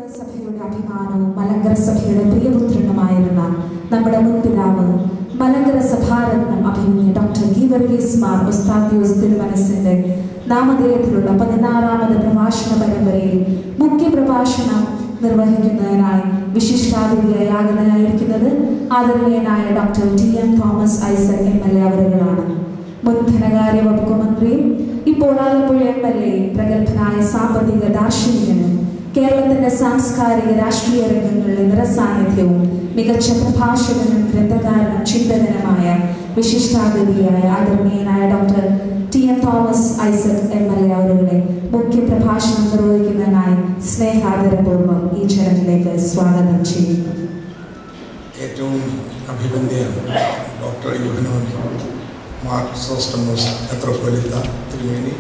സഭയുടെ അഭിമാനവും മലങ്കര സഭയുടെ പ്രിയപുത്രനുമായിരുന്ന നമ്മുടെ മുൻ പിതാവ് മലങ്കര സഭാരത്നം അഭിമന്യ ഡോക്ടർ ഗീവർഗീസ് മാർ ഒസ്താദ്യോസ് തിരുമനസിന്റെ നാമധേയത്തിലുള്ള പതിനാറാമത് പ്രഭാഷണ പരമ്പരയിൽ മുഖ്യ പ്രഭാഷണം നിർവഹിക്കുന്നതിനായി വിശിഷ്ടാതിഥിയായി ആകുന്നതായിരിക്കുന്നത് ആദരണീയനായ doctor T M Thomas Isaac M L A അവരുകളാണ് മുൻ ധനകാര്യ വകുപ്പ് മന്ത്രിയും ഇപ്പോൾ ആലപ്പുഴ എം എൽ എ പ്രഗത്ഭനായ സാമ്പത്തിക ദാർശനികനും കേരളത്തിന്റെ സാംസ്കാരിക രാഷ്ട്രീയ രംഗങ്ങളിലെ നിറസാന്നിധ്യവും മികച്ച പ്രഭാഷകനും ഗ്രന്ഥകാരനും ചിന്തകനുമായ വിശിഷ്ടാതിഥിയായ ആദരണീയനായ doctor T M Thomas Isaac M L A അവരുടെ മുഖ്യ പ്രഭാഷണം നിർവഹിക്കുന്നതിനായി സ്നേഹാദരപൂർവ്വം ഈ ചടങ്ങിലേക്ക് സ്വാഗതം ചെയ്യുന്നു ഏറ്റവും അഭിനന്ദ ഡോക്ടർ യുഹനോൻ മാർക്സോസ്റ്റമോസ് മെത്രോപൊലിത്ത തിരുമേനി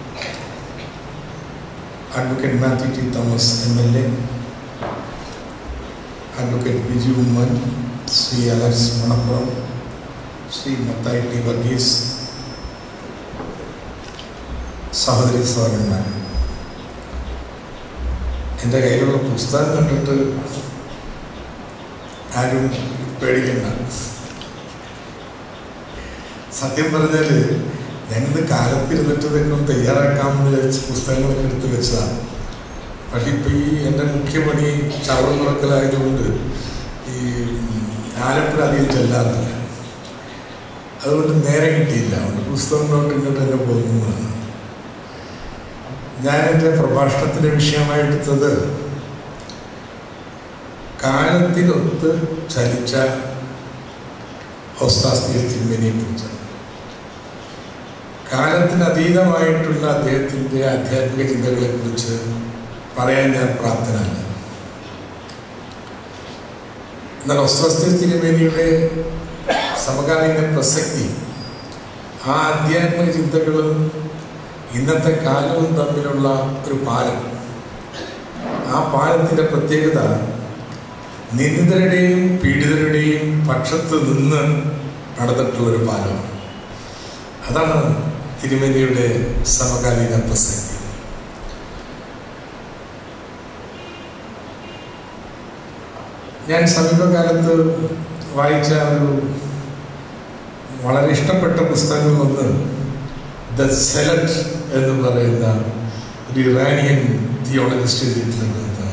advocate Mathew T Thomas M L A advocate Biju Oommen Shri Alex Manappuram Shri Mathai T Varghese സഹോദരി സഹോദരന്മാർ എൻ്റെ കയ്യിലുള്ള പുസ്തകം കണ്ടിട്ട് ആരും പേടിക്കണ്ട സത്യം പറഞ്ഞാൽ ഞാനിന്ന് കാലത്തിരുന്നിട്ട് ഇതൊക്കെ ഒന്ന് തയ്യാറാക്കാമെന്ന് വിചാരിച്ച് പുസ്തകങ്ങളൊക്കെ എടുത്ത് വെച്ചതാണ് പക്ഷെ ഇപ്പം ഈ എൻ്റെ മുഖ്യപണി ചവറ് മുറക്കലായതുകൊണ്ട് ഈ ആലപ്പുഴ അധികം ചെല്ലാറില്ല അതുകൊണ്ട് നേരെ കിട്ടിയില്ല അതുകൊണ്ട് പുസ്തകങ്ങളോട്ട് ഇങ്ങോട്ട് തന്നെ പോകുന്നതാണ് ഞാൻ എൻ്റെ പ്രഭാഷണത്തിൻ്റെ വിഷയമായെടുത്തത് കാലത്തിനൊത്ത് ചലിച്ച ഔസ്താസ്തിക തിരുമേനിയെ കുറിച്ചാണ് കാലത്തിന് അതീതമായിട്ടുള്ള അദ്ദേഹത്തിൻ്റെ ആധ്യാത്മിക ചിന്തകളെ കുറിച്ച് പറയാൻ ഞാൻ പ്രാപ്തനല്ല എന്നാൽ ഔസ്താസ്തിക തിരുമേനിയുടെ സമകാലീന പ്രസക്തി ആ ആധ്യാത്മിക ചിന്തകളും ഇന്നത്തെ കാലവും തമ്മിലുള്ള ഒരു പാലം ആ പാലത്തിൻ്റെ പ്രത്യേകത നിന്ദിതരുടെയും പീഡിതരുടെയും പക്ഷത്ത് നിന്ന് നടന്നിട്ടുള്ള ഒരു പാലമാണ് അതാണ് തിരുമേനിയുടെ സമകാലീന പ്രസക്തി ഞാൻ സമീപകാലത്ത് വായിച്ച ഒരു വളരെ ഇഷ്ടപ്പെട്ട പുസ്തകങ്ങളിലൊന്ന് ദ സെലറ്റ് എന്ന് പറയുന്ന ഒരു ഇറാനിയൻ തിയോളജിസ്റ്റ് എഴുതിയിട്ടുള്ള ഗ്രന്ഥമാണ്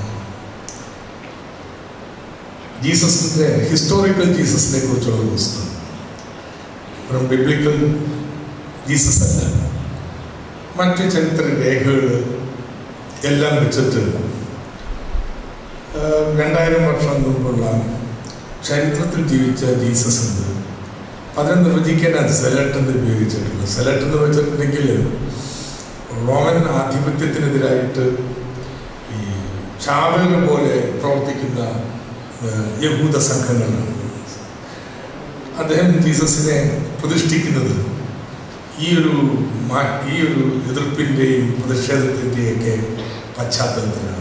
ജീസസിൻ്റെ ഹിസ്റ്റോറിക്കൽ ജീസസിനെ കുറിച്ചുള്ള പുസ്തകം ഒരു ബിബ്ലിക്കൽ ജീസസ് അല്ല മറ്റ് ചരിത്ര രേഖകൾ എല്ലാം വെച്ചിട്ട് രണ്ടായിരം വർഷം മുമ്പുള്ള ചരിത്രത്തിൽ ജീവിച്ച ജീസസ് ഉണ്ട് അതിനെ നിർവചിക്കാനാണ് സെലട്ട് എന്ന് ഉപയോഗിച്ചിട്ടുള്ളത് സെലട്ട് എന്ന് വെച്ചിട്ടുണ്ടെങ്കിൽ റോമൻ ആധിപത്യത്തിനെതിരായിട്ട് ഈ ചാവക പോലെ പ്രവർത്തിക്കുന്ന യഹൂദ സംഘങ്ങളാണ് അദ്ദേഹം ജീസസിനെ പ്രതിഷ്ഠിക്കുന്നത് ഈ ഒരു ഈ ഒരു എതിർപ്പിൻ്റെയും പ്രതിഷേധത്തിൻ്റെയൊക്കെ പശ്ചാത്തലത്തിലാണ്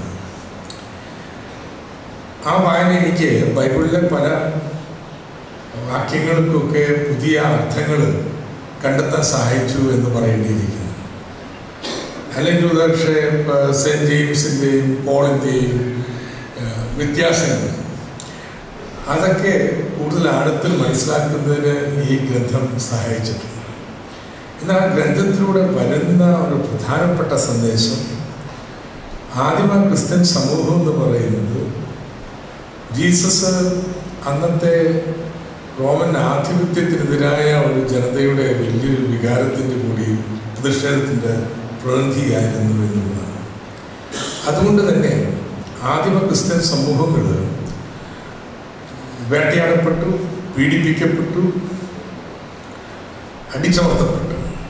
ആ വായന എനിക്ക് ബൈബിളിലെ പല വാക്യങ്ങൾക്കൊക്കെ പുതിയ അർത്ഥങ്ങൾ കണ്ടെത്താൻ സഹായിച്ചു എന്ന് പറയേണ്ടിയിരിക്കുന്നു അല്ലെങ്കിൽ ഒരുപക്ഷെ സെൻറ്റ് ജെയിംസിൻ്റെയും പോളിൻ്റെയും വ്യത്യാസങ്ങൾ അതൊക്കെ കൂടുതൽ ആഴത്തിൽ മനസ്സിലാക്കുന്നതിന് ഈ ഗ്രന്ഥം സഹായിച്ചിട്ടുണ്ട് എന്നാൽ ഗ്രന്ഥത്തിലൂടെ വരുന്ന ഒരു പ്രധാനപ്പെട്ട സന്ദേശം ആദിമ ക്രിസ്ത്യൻ സമൂഹം എന്ന് പറയുന്നത് ജീസസ് അന്നത്തെ റോമൻ ആധിപത്യത്തിനെതിരായ ഒരു ജനതയുടെ വലിയൊരു വികാരത്തിൻ്റെ കൂടി പ്രതിഷേധത്തിൻ്റെ പ്രതിനിധിയായിരുന്നു എന്നുള്ളതാണ് അതുകൊണ്ട് തന്നെ ആദിമ ക്രിസ്ത്യൻ സമൂഹങ്ങൾ വേട്ടയാടപ്പെട്ടു പീഡിപ്പിക്കപ്പെട്ടു അടിച്ചമർത്തപ്പെട്ടു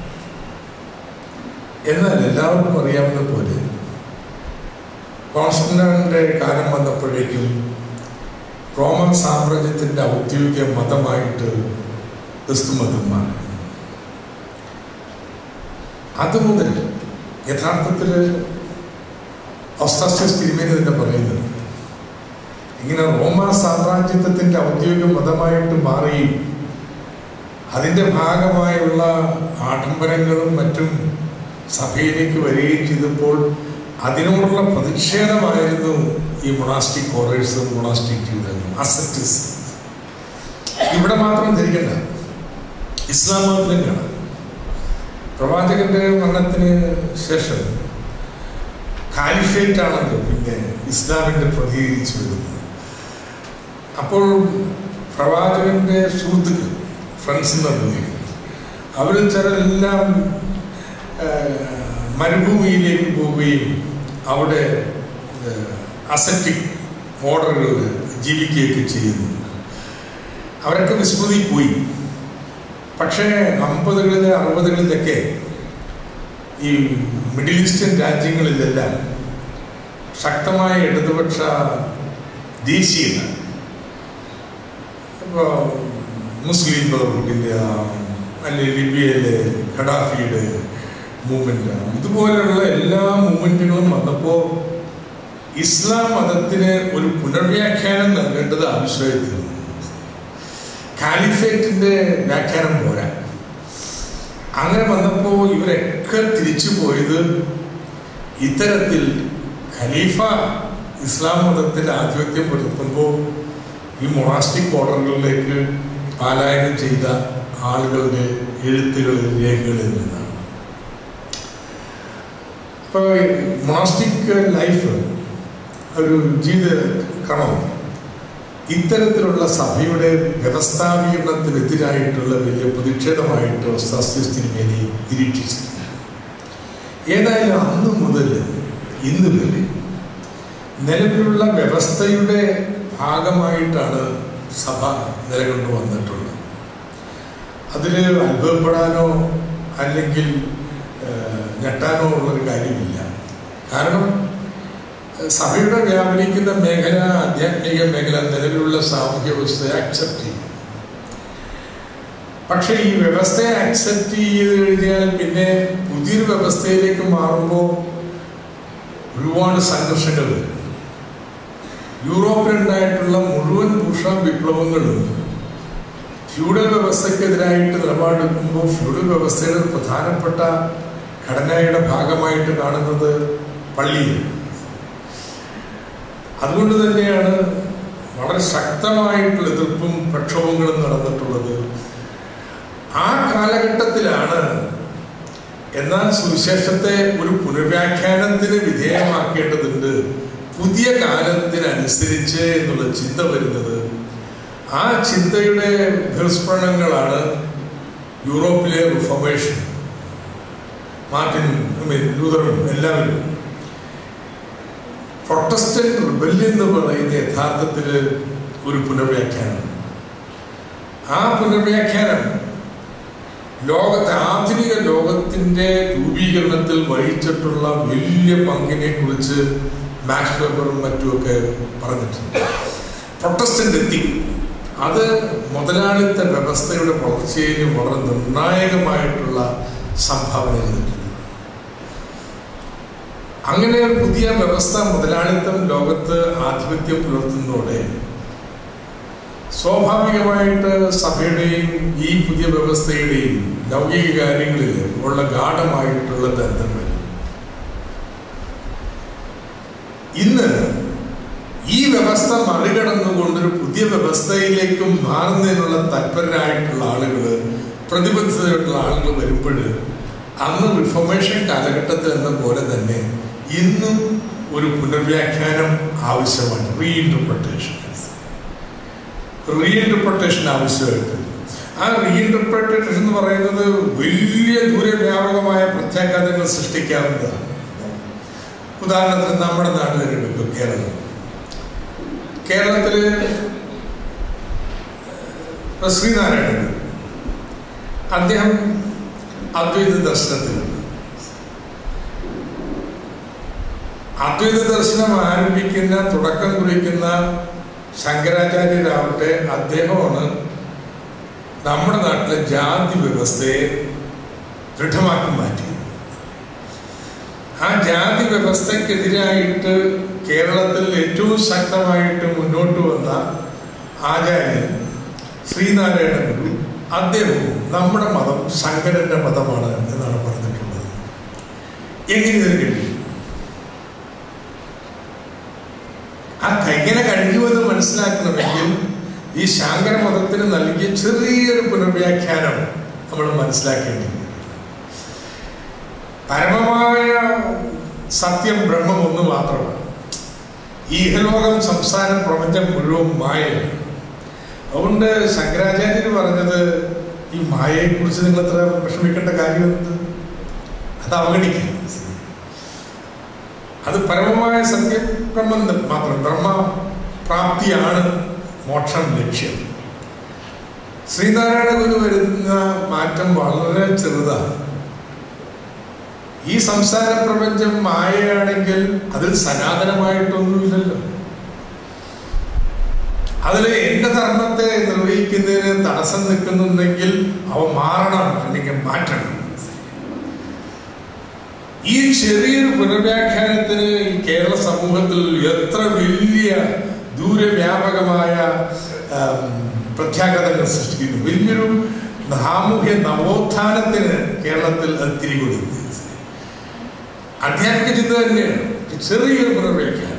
എന്നാൽ എല്ലാവർക്കും അറിയാവുന്ന പോലെ കോൺസ്റ്റന്റാൻ്റെ കാലം വന്നപ്പോഴേക്കും റോമൻ സാമ്രാജ്യത്തിൻ്റെ ഔദ്യോഗിക മതമായിട്ട് ക്രിസ്തു മതം മാറി അതുമുതൽ യഥാർത്ഥത്തിൽ ഓസ്താസ്റ്റസ് തിരുമേനി തന്നെ പറയുന്നത് ഇങ്ങനെ റോമ സാമ്രാജ്യത്വത്തിൻ്റെ ഔദ്യോഗിക മതമായിട്ട് മാറുകയും അതിൻ്റെ ഭാഗമായുള്ള ആഡംബരങ്ങളും മറ്റും സഭയിലേക്ക് വരികയും ചെയ്തപ്പോൾ അതിനോടുള്ള പ്രതിഷേധമായിരുന്നു ഈ മൊണാസ്റ്റിക് ഓറേഴ്സും മൊണാസ്റ്റിക് ജീവിതങ്ങളും അസറ്റിസ് ഇവിടെ മാത്രം ധരിക്കണ്ട ഇസ്ലാം മതത്തിലും കാണാം പ്രവാചകന്റെ മരണത്തിന് ശേഷം കാലിഫേറ്റ് ആണല്ലോ പിന്നെ ഇസ്ലാമിന്റെ പ്രതികരിച്ചു വരുന്നത് അപ്പോൾ പ്രവാചകന്റെ സുഹൃത്തുക്കൾ ഫ്രണ്ട്സ് എന്നാണ് വിളിക്കുന്നത് അവരിൽ ചിലരെല്ലാം മരുഭൂമിയിലേക്ക് പോവുകയും അവിടെ അസറ്റിക് ഓർഡറുകൾ ജീവിക്കുകയൊക്കെ ചെയ്യുന്നു അവരൊക്കെ വിസ്മൃതി പോയി പക്ഷേ അമ്പതുകളിലെ അറുപതുകളിലൊക്കെ ഈ മിഡിൽ ഈസ്റ്റേൺ രാജ്യങ്ങളിലെല്ലാം ശക്തമായ ഇടതുപക്ഷ ദേശീയത ഇപ്പോൾ മുസ്ലിം ബ്രദർഹുഡിൻ്റെ അല്ലെങ്കിൽ ലിബിയയിലെ ഖഡാഫിയുടെ മൂവ്മെൻ്റ് ഇതുപോലെയുള്ള എല്ലാ മൂവ്മെൻറ്റുകളും വന്നപ്പോൾ ഇസ്ലാം മതത്തിന് ഒരു പുനർവ്യാഖ്യാനം നൽകേണ്ടത് ആവശ്യമായി തീർന്നു കാലിഫേറ്റിന്റെ വ്യാഖ്യാനം പോരാ അങ്ങനെ വന്നപ്പോൾ ഇവരൊക്കെ തിരിച്ചു പോയത് ഇത്തരത്തിൽ ഖലീഫ ഇസ്ലാം മതത്തിൽ ആധിപത്യം പുലർത്തുമ്പോൾ ഈ മൊണാസ്റ്റിക് ഓർഡറുകളിലേക്ക് പാലായനം ചെയ്ത ആളുകളുടെ എഴുത്തുകളിൽ രേഖകളിൽ നിന്നാണ് ഇപ്പോൾ മൊണാസ്റ്റിക് ലൈഫ് ഒരു ജീവിത ക്രമം ഇത്തരത്തിലുള്ള സഭയുടെ വ്യവസ്ഥാപീകരണത്തിനെതിരായിട്ടുള്ള വലിയ പ്രതിഷേധമായിട്ട് സസ്യസ്ഥിതിമേനി നിരീക്ഷിച്ചു ഏതായാലും അന്ന് മുതൽ ഇന്ന് വരെ നിലവിലുള്ള വ്യവസ്ഥയുടെ ഭാഗമായിട്ടാണ് സഭ നിലകൊണ്ടു വന്നിട്ടുള്ളത് അതിൽ അത്ഭുതപ്പെടാനോ അല്ലെങ്കിൽ ഞെട്ടാനോ ഉള്ളൊരു കാര്യമില്ല കാരണം സഭയുടെ വ്യാപനിക്കുന്ന മേഖല ആധ്യാത്മിക മേഖല നിലവിലുള്ള സാമൂഹ്യ വ്യവസ്ഥയെ അക്സെപ്റ്റ് ചെയ്യും പക്ഷെ ഈ വ്യവസ്ഥയെ അക്സെപ്റ്റ് ചെയ്ത് കഴിഞ്ഞാൽ പിന്നെ പുതിയൊരു വ്യവസ്ഥയിലേക്ക് മാറുമ്പോൾ ഒരുപാട് സംഘർഷങ്ങൾ വരും യൂറോപ്പിലുണ്ടായിട്ടുള്ള മുഴുവൻ ഭൂഷ വിപ്ലവങ്ങളും ഫ്യൂഡൽ വ്യവസ്ഥക്കെതിരായിട്ട് നിലപാടെടുക്കുമ്പോൾ ഫ്യൂഡൽ വ്യവസ്ഥയുടെ പ്രധാനപ്പെട്ട ഘടനയുടെ ഭാഗമായിട്ട് കാണുന്നത് പള്ളിയാണ് അതുകൊണ്ട് തന്നെയാണ് വളരെ ശക്തമായിട്ടുള്ള എതിർപ്പും പ്രക്ഷോഭങ്ങളും നടന്നിട്ടുള്ളത് ആ കാലഘട്ടത്തിലാണ് എന്നാൽ സുവിശേഷത്തെ ഒരു പുനർവ്യാഖ്യാനത്തിന് വിധേയമാക്കേണ്ടതുണ്ട് പുതിയ കാലത്തിനനുസരിച്ച് എന്നുള്ള ചിന്ത വരുന്നത് ആ ചിന്തയുടെ ബഹിസ്ഫുരണങ്ങളാണ് യൂറോപ്പിലെ റിഫോർമേഷൻ മാർട്ടിൻ ലൂതറും എല്ലാവരും പ്രൊട്ടസ്റ്റന്റ് റിബല്യൻ എന്ന് പറയുന്ന യഥാർത്ഥത്തിൽ ഒരു പുനർവ്യാഖ്യാനം ആ പുനർവ്യാഖ്യാനം ലോകത്തെ ആധുനിക ലോകത്തിന്റെ രൂപീകരണത്തിൽ വഹിച്ചിട്ടുള്ള വലിയ പങ്കിനെ കുറിച്ച് മാക്സ് വെബറും മറ്റുമൊക്കെ പറഞ്ഞിട്ടുണ്ട് പ്രൊട്ടസ്റ്റന്റ് എത്തി അത് മുതലാളിത്ത വ്യവസ്ഥയുടെ വളർച്ചയിൽ വളരെ നിർണായകമായിട്ടുള്ള സംഭാവന ചെയ്തിട്ടുണ്ട് അങ്ങനെ ഒരു പുതിയ വ്യവസ്ഥ മുതലാളിത്തം ലോകത്ത് ആധിപത്യം പുലർത്തുന്നതോടെ സ്വാഭാവികമായിട്ട് സഭയുടെയും ഈ പുതിയ വ്യവസ്ഥയുടെയും ലൗകിക കാര്യങ്ങളിൽ ഉള്ള ഗാഠമായിട്ടുള്ള ബന്ധം വരും ഇന്ന് ഈ വ്യവസ്ഥ മറികടന്നുകൊണ്ടൊരു പുതിയ വ്യവസ്ഥയിലേക്ക് മാറുന്നതിനുള്ള തൽപരരായിട്ടുള്ള ആളുകൾ പ്രതിബദ്ധതയായിട്ടുള്ള ആളുകൾ വരുമ്പോൾ അന്ന് റിഫോർമേഷൻ കാലഘട്ടത്തിൽ എന്ന പോലെ തന്നെ ഇന്നും ഒരു പുനർവ്യാഖ്യാനം ആവശ്യമാണ് റീഇൻറ്റർപ്രട്ടേഷൻ റീഇൻറ്റർപ്രട്ടേഷൻ ആവശ്യമായിട്ട് ആ റീഇൻറ്റർപ്രട്ടേഷൻ എന്ന് പറയുന്നത് വലിയ ദൂരവ്യാപകമായ പ്രത്യാഘാതങ്ങൾ സൃഷ്ടിക്കാവുന്നതാണ് ഉദാഹരണത്തിന് നമ്മുടെ നാട് തന്നെ എടുക്കും കേരളം കേരളത്തില് ശ്രീനാരായണൻ അദ്ദേഹം അദ്വൈത ദർശനത്തിലുണ്ട് അദ്വൈത ദർശനം ആരംഭിക്കുന്ന തുടക്കം കുറിക്കുന്ന ശങ്കരാചാര്യരാവട്ടെ അദ്ദേഹമാണ് നമ്മുടെ നാട്ടിലെ ജാതി വ്യവസ്ഥയെ ദൃഢമാക്കി മാറ്റി ആ ജാതി വ്യവസ്ഥക്കെതിരായിട്ട് കേരളത്തിൽ ഏറ്റവും ശക്തമായിട്ട് മുന്നോട്ട് വന്ന ആചാര്യൻ ശ്രീനാരായണ ഗുരു അദ്ദേഹവും നമ്മുടെ മതം ശങ്കരന്റെ മതമാണ് എന്നാണ് പറഞ്ഞിട്ടുള്ളത് എങ്ങനെ ഇതിന് കഴിയും എങ്ങനെ കഴിയുമെന്ന് മനസ്സിലാക്കണമെങ്കിൽ ഈ ശാങ്കര മതത്തിന് നൽകിയ ചെറിയൊരു പുനർവ്യാഖ്യാനം നമ്മൾ മനസ്സിലാക്കേണ്ടത് പരമമായ സത്യം ബ്രഹ്മം ഒന്ന് മാത്രമാണ് ഈ ഇഹലോകം സംസാരം പ്രപഞ്ചം മുഴുവൻ മായയാണ് അതുകൊണ്ട് ശങ്കരാചാര്യർ പറഞ്ഞത് ഈ മായയെ കുറിച്ച് നിങ്ങൾ എത്ര വിഷമിക്കേണ്ട കാര്യമുണ്ട് അത് അവഗണിക്കുക അത് പരമമായ സത്യം ബ്രഹ്മം മാത്രം ബ്രഹ്മ പ്രാപ്തിയാണ് മോക്ഷം ലക്ഷ്യം ശ്രീനാരായണ ഗുരു വരുന്ന മാറ്റം വളരെ ചെറുതാണ് ഈ സംസാര പ്രപഞ്ചം മായയാണെങ്കിൽ അതിൽ സനാതനമായിട്ടൊന്നുമില്ലല്ലോ അതിൽ എന്റെ ധർമ്മത്തെ നിർവഹിക്കുന്നതിന് തടസ്സം നിൽക്കുന്നുണ്ടെങ്കിൽ അവ മാറണം അല്ലെങ്കിൽ മാറ്റണം ഈ ചെറിയൊരു പുനർവ്യാഖ്യാനത്തിന് ഈ കേരള സമൂഹത്തിൽ എത്ര വലിയ ദൂരവ്യാപകമായ പ്രത്യാഘാതങ്ങൾ സൃഷ്ടിക്കുന്നു വലിയൊരു സാമൂഹ്യ നവോത്ഥാനത്തിന് കേരളത്തിൽ അത് തിരികൊടുത്തു ആധ്യാത്മിക ചിന്ത തന്നെയാണ് ചെറിയൊരു പുനർവ്യാഖ്യാനം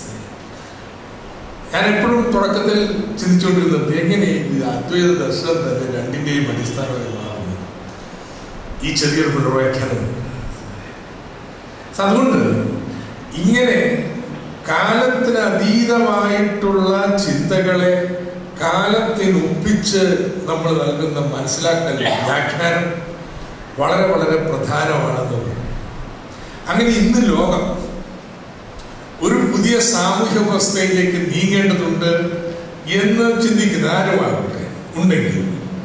ഞാൻ എപ്പോഴും തുടക്കത്തിൽ ചിന്തിച്ചുകൊണ്ടിരുന്നത് എങ്ങനെ ഈ അദ്വൈത ദർശനം തന്നെ രണ്ടിന്റെയും അടിസ്ഥാനമായി മാറുന്നു ഈ ചെറിയൊരു പുനർവ്യാഖ്യാനം അതുകൊണ്ട് ഇങ്ങനെ കാലത്തിന് അതീതമായിട്ടുള്ള ചിന്തകളെ കാലത്തിനൊപ്പിച്ച് നമ്മൾ നൽകുന്ന മനസ്സിലാക്കൽ വ്യാഖ്യാനം വളരെ വളരെ പ്രധാനമാണെന്നുള്ളത് അങ്ങനെ ഇന്ന് ലോകം ഒരു പുതിയ സാമൂഹ്യ വ്യവസ്ഥയിലേക്ക് നീങ്ങേണ്ടതുണ്ട് എന്ന് ചിന്തിക്കുന്ന ആരുമാകട്ടെ ഉണ്ടെങ്കിൽ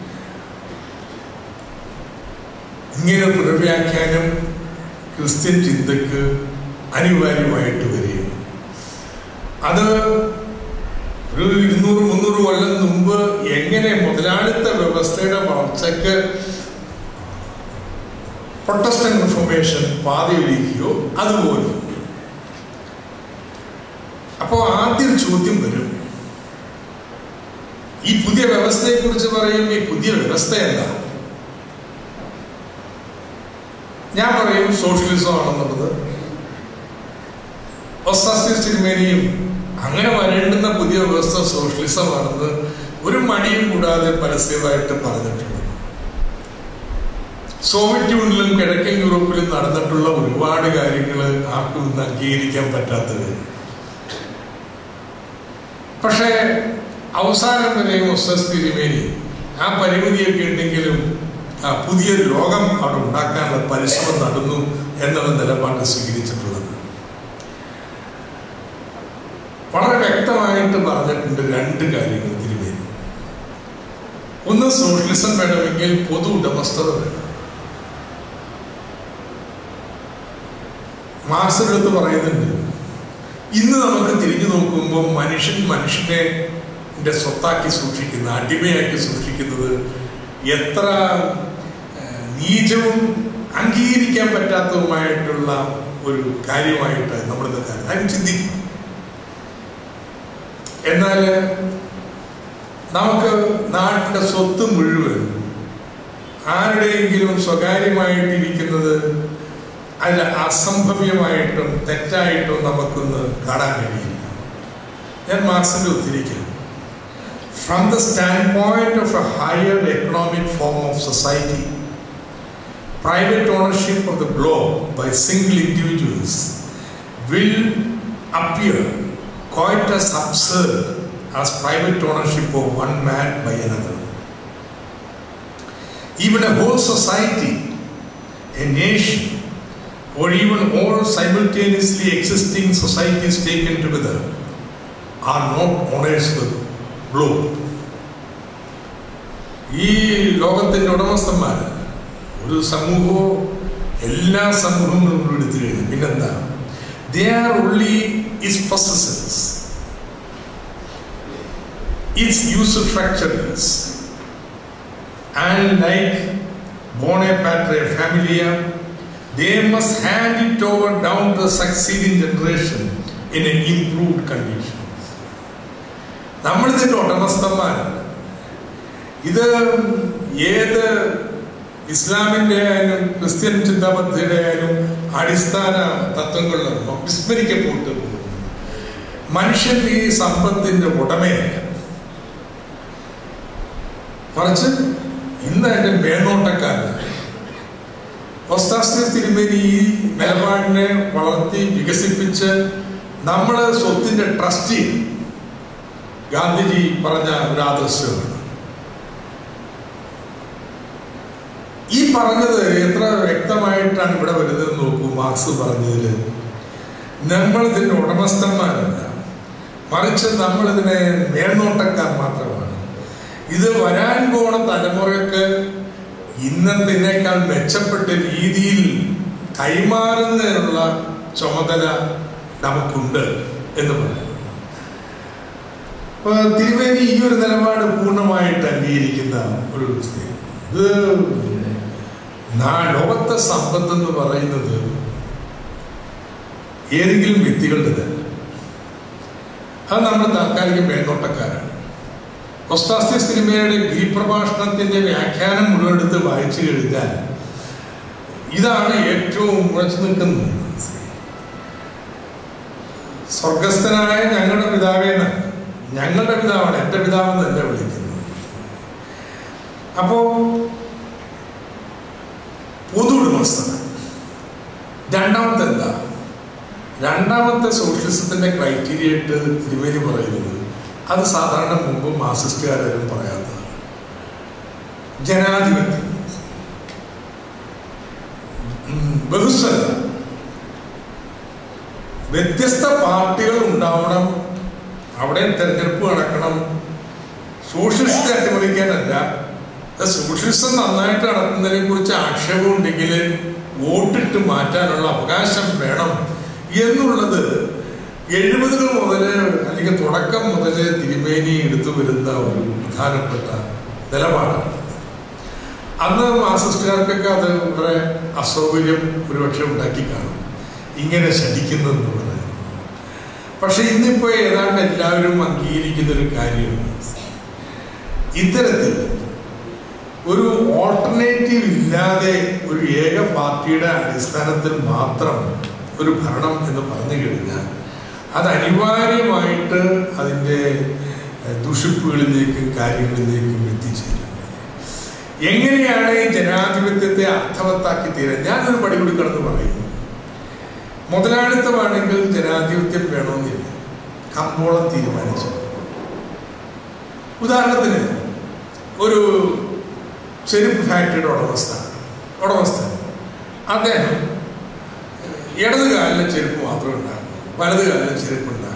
ഇങ്ങനെ പുനർവ്യാഖ്യാനം ക്രിസ്ത്യൻ ചിന്തക്ക് അനിവാര്യമായിട്ട് വരികയാണ് അത് ഒരു ഇരുന്നൂറ് മുന്നൂറ് കൊല്ലം മുമ്പ് എങ്ങനെ മുതലാളിത്ത വ്യവസ്ഥയുടെ വളർച്ചയ്ക്ക് പ്രൊട്ടസ്റ്റന്റ് റിഫോർമേഷൻ പാതയൊരുക്കുകയോ അതുപോലെ അപ്പോൾ ആദ്യം ചോദ്യം വരും ഈ പുതിയ വ്യവസ്ഥയെ കുറിച്ച് പറയും ഈ പുതിയ വ്യവസ്ഥ എന്താ ഞാൻ പറയും സോഷ്യലിസം ആണെന്നുള്ളത് സിനിമേനിയും അങ്ങനെ വരേണ്ടുന്ന പുതിയ വ്യവസ്ഥ സോഷ്യലിസം ആണെന്ന് ഒരു മടിയും കൂടാതെ പരസ്യമായിട്ട് പറഞ്ഞിട്ടുണ്ട് സോവിയറ്റ് യൂണിയനിലും കിഴക്കൻ യൂറോപ്പിലും നടന്നിട്ടുള്ള ഒരുപാട് കാര്യങ്ങൾ ആർക്കും ഇന്ന് അംഗീകരിക്കാൻ പറ്റാത്തത് പക്ഷേ അവസാനം വരെയും തിരുമേനി ആ പരിമിതിയൊക്കെ ഉണ്ടെങ്കിലും ആ പുതിയ ലോകം അവിടെ ഉണ്ടാക്കാനുള്ള പരിശ്രമം നടന്നു എന്നുള്ള നിലപാട് സ്വീകരിച്ചിട്ടുള്ളത് വളരെ വ്യക്തമായിട്ട് പറഞ്ഞിട്ടുണ്ട് രണ്ട് കാര്യങ്ങൾ തിരുമേനി ഒന്ന് സോഷ്യലിസം വേണമെങ്കിൽ പൊതു ഉടമസ്ഥത വേണം മാർക്സിനടുത്ത് പറയുന്നുണ്ട് ഇന്ന് നമുക്ക് തിരിഞ്ഞു നോക്കുമ്പോൾ മനുഷ്യൻ മനുഷ്യനെ സ്വത്താക്കി സൂക്ഷിക്കുന്ന അടിമയാക്കി സൂക്ഷിക്കുന്നത് എത്ര നീചവും അംഗീകരിക്കാൻ പറ്റാത്തതുമായിട്ടുള്ള ഒരു കാര്യമായിട്ട് നമ്മുടെ കാര്യം ചിന്തിക്കും എന്നാൽ നമുക്ക് നാട്ടിന്റെ സ്വത്ത് മുഴുവൻ ആരുടെയെങ്കിലും സ്വകാര്യമായിട്ടിരിക്കുന്നത് അതിൽ അസംഭവ്യമായിട്ടും തെറ്റായിട്ടും നമുക്കൊന്ന് കാണാൻ കഴിയില്ല ഞാൻ മാർക്സിന്റെ ഉദ്ധരിക്കാം from the standpoint of a higher economic form of society private ownership of the globe by single individuals will appear quite as absurd as private ownership of one man by another. Even a whole society, a nation, or even all simultaneously existing societies taken together are not owners of the globe. ഈ ലോകത്തിന്റെ ഉടമസ്ഥന്മാർ ഒരു സമൂഹമോ എല്ലാ സമൂഹങ്ങളും എടുത്തു കഴിഞ്ഞു പിന്നെന്താ they are only its possessors its usufructuaries and like boni patres familias they must hand it over down to the succeeding generation in an improved condition. നമ്മൾ ഇതിന്റെ ഉടമസ്ഥന്മാരാണ് ഇത് ഏത് ഇസ്ലാമിന്റെ ആയാലും ക്രിസ്ത്യൻ ചിന്താപദ്ധതിയുടെ ആയാലും അടിസ്ഥാന തത്വങ്ങളിലൊന്നും വിസ്മരിക്കപ്പെട്ടു മനുഷ്യന്റെ ഈ സമ്പത്തിന്റെ ഉടമയല്ല മറിച്ച് ഇന്ന് അതിന്റെ മേൽനോട്ടക്കാരൻ ഒസ്താസ്തി തിരുമേനി ഈ നിലപാടിനെ വളർത്തി വികസിപ്പിച്ച് നമ്മള് സ്വത്തിന്റെ ട്രസ്റ്റി ഗാന്ധിജി പറഞ്ഞ ഒരു ആദർശമാണ് ഈ പറഞ്ഞത് എത്ര വ്യക്തമായിട്ടാണ് ഇവിടെ വരുന്നത് നോക്കൂ മാർക്സ് പറഞ്ഞതിൽ നമ്മൾ ഇതിന്റെ ഉടമസ്ഥന്മാരല്ല മറിച്ച് നമ്മൾ ഇതിനെ മേൽനോട്ടക്കാർ മാത്രമാണ് ഇത് വരാൻ പോണ തലമുറക്ക് ഇന്നത്തിനേക്കാൾ മെച്ചപ്പെട്ട രീതിയിൽ കൈമാറുന്നതിനുള്ള ചുമതല നമുക്കുണ്ട് എന്ന് പറയാം അപ്പൊ തിരുവേനി ഈ ഒരു നിലപാട് പൂർണ്ണമായിട്ട് അംഗീകരിക്കുന്ന ഒരു വ്യവസ്ഥ ഇത് നാ- ലോകത്തെ സമ്പത്ത് എന്ന് പറയുന്നത് ഏതെങ്കിലും വ്യക്തികളുടേതല്ല അത് നമ്മൾ താൽക്കാലിക മേൽനോട്ടക്കാരാണ് ഒസ്താസ്തി സിനിമയുടെ ഗിരിപ്രഭാഷണത്തിന്റെ വ്യാഖ്യാനം മുഴുവൻ എടുത്ത് വായിച്ചു കഴിഞ്ഞാൽ ഇതാണ് ഏറ്റവും ഉറച്ചു നിൽക്കുന്നത് സ്വർഗസ്ഥനായ ഞങ്ങളുടെ പിതാവേന്ന് ഞങ്ങളുടെ പിതാവാണ് എൻ്റെ പിതാവെന്ന് എന്നെ വിളിക്കുന്നത് അപ്പോ പൊതു ഉടമസ്ഥത രണ്ടാമത്തെ എന്താ രണ്ടാമത്തെ സോഷ്യലിസത്തിന്റെ ക്രൈറ്റീരിയ ആയിട്ട് തിരുമേനി പറയുന്നത് അത് സാധാരണ മുമ്പ് മാർസിസ്റ്റുകാരും പറയാത്തതാണ് ജനാധിപത്യം ഉം, ബഹുസ്വരത വ്യത്യസ്ത പാർട്ടികൾ ഉണ്ടാവണം അവിടെ തെരഞ്ഞെടുപ്പ് നടക്കണം സോഷ്യലിസ്റ്റ് അട്ടിമറിക്കാനല്ല അത് സോഷ്യലിസം നന്നായിട്ട് നടത്തുന്നതിനെ കുറിച്ച് ആക്ഷേപം ഉണ്ടെങ്കിൽ വോട്ടിട്ട് മാറ്റാനുള്ള അവകാശം വേണം എന്നുള്ളത് എഴുപതുകൾ മുതൽ അല്ലെങ്കിൽ തുടക്കം മുതൽ തിരുമേനി എടുത്തു വരുന്ന ഒരു പ്രധാനപ്പെട്ട നിലപാടാണ് അന്ന് മാർസിസ്റ്റുകാർക്കൊക്കെ അത് വളരെ അസൗകര്യം ഒരുപക്ഷെ ഉണ്ടാക്കി കാണും ഇങ്ങനെ ശഠിക്കുന്നു എന്ന് പറയുന്നത് പക്ഷെ ഇന്നിപ്പോ ഏതാണ്ട് എല്ലാവരും അംഗീകരിക്കുന്ന ഒരു കാര്യമാണ് ഇത്തരത്തിൽ ഒരു ഓൾട്ടർനേറ്റീവ് ഇല്ലാതെ ഒരു ഏക പാർട്ടിയുടെ അടിസ്ഥാനത്തിൽ മാത്രം ഒരു ഭരണം എന്ന് പറഞ്ഞു കഴിഞ്ഞാൽ അത് അനിവാര്യമായിട്ട് അതിൻ്റെ എഹ്, ദുഷിപ്പുകളിലേക്കും കാര്യങ്ങളിലേക്കും എത്തിച്ചേരും എങ്ങനെയാണ് ഈ ജനാധിപത്യത്തെ അർത്ഥവത്താക്കി തീരാൻ ഞാനൊരു പടി കൂടി കടന്ന് പറയുന്നു മുതലാളിത്തമാണെങ്കിൽ ജനാധിപത്യം വേണമെന്നില്ല കമ്പോളം തീരുമാനിച്ചു ഉദാഹരണത്തിന് ഒരു ചെരുപ്പ് ഫാക്ടറിയുടെ ഉടമസ്ഥ ഉടമസ്ഥൻ അദ്ദേഹം ഇടത് കാലിലെ ചെരുപ്പ് മാത്രം ഉണ്ടാക്കും വലത് കാലിലെ ചെരുപ്പ് ഉണ്ടാക്കും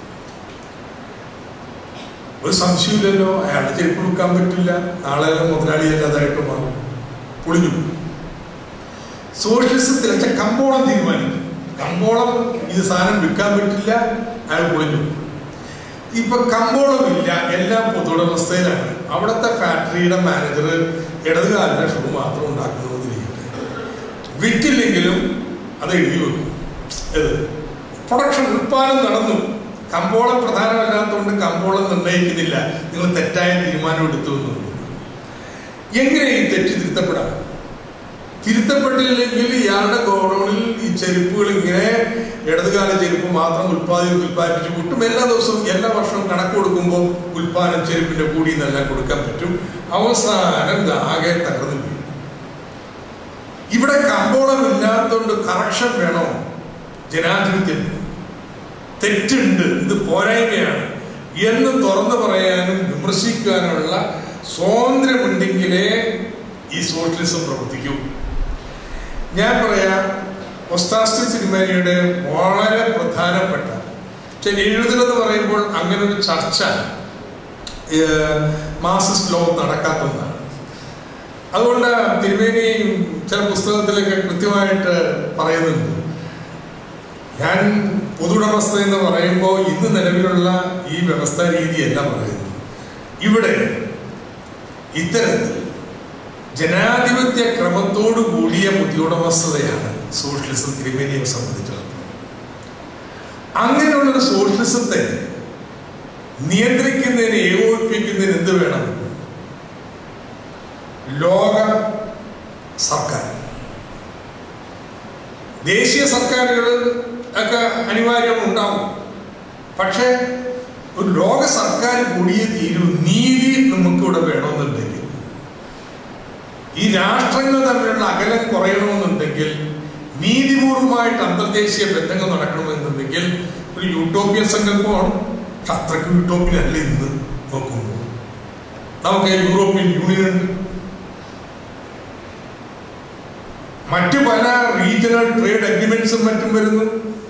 ഒരു സംശയമില്ലല്ലോ അയാളുടെ ചെരുപ്പ് വിൽക്കാൻ പറ്റില്ല നാളെ മുതലാളി അല്ലാതായിട്ട് മാറും പൊളിഞ്ഞു സോഷ്യലിസത്തിൽ വെച്ച കമ്പോളം തീരുമാനിക്കും കമ്പോളം ഇത് സാധനം വിൽക്കാൻ പറ്റില്ല അയാൾ പൊളിഞ്ഞു ഇപ്പൊ കമ്പോളമില്ല എല്ലാം പൊതുടമസ്ഥയിലാണ് അവിടുത്തെ ഫാക്ടറിയുടെ മാനേജർ ഇടതുകാലിന്റെ ഷൂ മാത്രം ഉണ്ടാക്കുന്നതിരിക്കട്ടെ വിറ്റില്ലെങ്കിലും അത് എഴുതി വെക്കും ഏത് പ്രൊഡക്ഷൻ ഉത്പാദനം നടന്നു കമ്പോളം പ്രധാനമല്ലാത്തതുകൊണ്ട് കമ്പോളം നിർണ്ണയിക്കുന്നില്ല നിങ്ങൾ തെറ്റായ തീരുമാനം എടുത്തു എന്ന് എങ്ങനെ ഈ തെറ്റ് തിരുത്തപ്പെടാം തിരുത്തപ്പെട്ടില്ലെങ്കിൽ ഇയാളുടെ ഗോഡൌണിൽ ഈ ചെരുപ്പുകൾ ഇങ്ങനെ ഇടതുകാല ചെരുപ്പ് മാത്രം ഉൽപ്പാദി ഉൽപ്പാദിപ്പിച്ച് കിട്ടും എല്ലാ ദിവസവും എല്ലാ വർഷവും കണക്ക് കൊടുക്കുമ്പോൾ ഉൽപ്പാദനം ചെരുപ്പിന്റെ കൂടി എന്നെല്ലാം കൊടുക്കാൻ പറ്റും അവസാനം ഇത് ആകെ തകർന്നു വീഴും ഇവിടെ കമ്പോളം ഇല്ലാത്തതുകൊണ്ട് കറക്ഷൻ വേണോ ജനാധിപത്യം തെറ്റുണ്ട് ഇത് പോരായ്മയാണ് എന്ന് തുറന്നു പറയാനും വിമർശിക്കാനുള്ള സ്വാതന്ത്ര്യമുണ്ടെങ്കിലേ ഈ സോഷ്യലിസം പ്രവർത്തിക്കൂ ഞാൻ പറയാം ഒസ്താസ്തി സിനിമയുടെ വളരെ പ്രധാനപ്പെട്ട ചില എഴുതുക എന്ന് പറയുമ്പോൾ അങ്ങനെ ഒരു ചർച്ച ഏഹ്, മാർസിസ്റ്റ് ലോകം നടക്കാത്ത ഒന്നാണ് അതുകൊണ്ട് തിരുമേനി ചില പുസ്തകത്തിലൊക്കെ കൃത്യമായിട്ട് പറയുന്നുണ്ട് ഞാൻ പൊതുടമസ്ഥ എന്ന് പറയുമ്പോൾ ഇന്ന് നിലവിലുള്ള ഈ വ്യവസ്ഥാ രീതിയല്ല പറയുന്നത് ഇവിടെ ഇത്തരത്തിൽ ജനാധിപത്യ ക്രമത്തോടു കൂടിയ പൊതുടമസ്ഥതയാണ് സോഷ്യലിസം തിരുമേനിയെ സംബന്ധിച്ചിടത്തോളം അങ്ങനെയുള്ളൊരു സോഷ്യലിസത്തെ നിയന്ത്രിക്കുന്നതിന് ഏകോപിപ്പിക്കുന്നതിന് എന്ത് വേണം ലോക സർക്കാർ ദേശീയ സർക്കാരുകൾ ഒക്കെ അനിവാര്യം ഉണ്ടാവും പക്ഷേ ഒരു ലോക സർക്കാർ കൂടിയേ തീരൂ നീതി നമുക്കിവിടെ വേണമെന്നുണ്ടെങ്കിൽ ഈ രാഷ്ട്രങ്ങൾ തമ്മിലുള്ള അകലം കുറയണമെന്നുണ്ടെങ്കിൽ നീതിപൂർവമായിട്ട് അന്തർദേശീയ ബന്ധങ്ങൾ നടക്കണമെന്നുണ്ടെങ്കിൽ ഒരു യൂട്ടോപ്യൻ സങ്കല്പമാണ് പക്ഷെ അത്രയ്ക്ക് യൂട്ടോപ്യൻ അല്ല ഇന്ന് നോക്കുമ്പോൾ നമുക്ക് യൂറോപ്യൻ യൂണിയൻ ഉണ്ട് മറ്റു പല റീജിയണൽ ട്രേഡ് അഗ്രിമെന്റ്സും മറ്റും വരുന്നു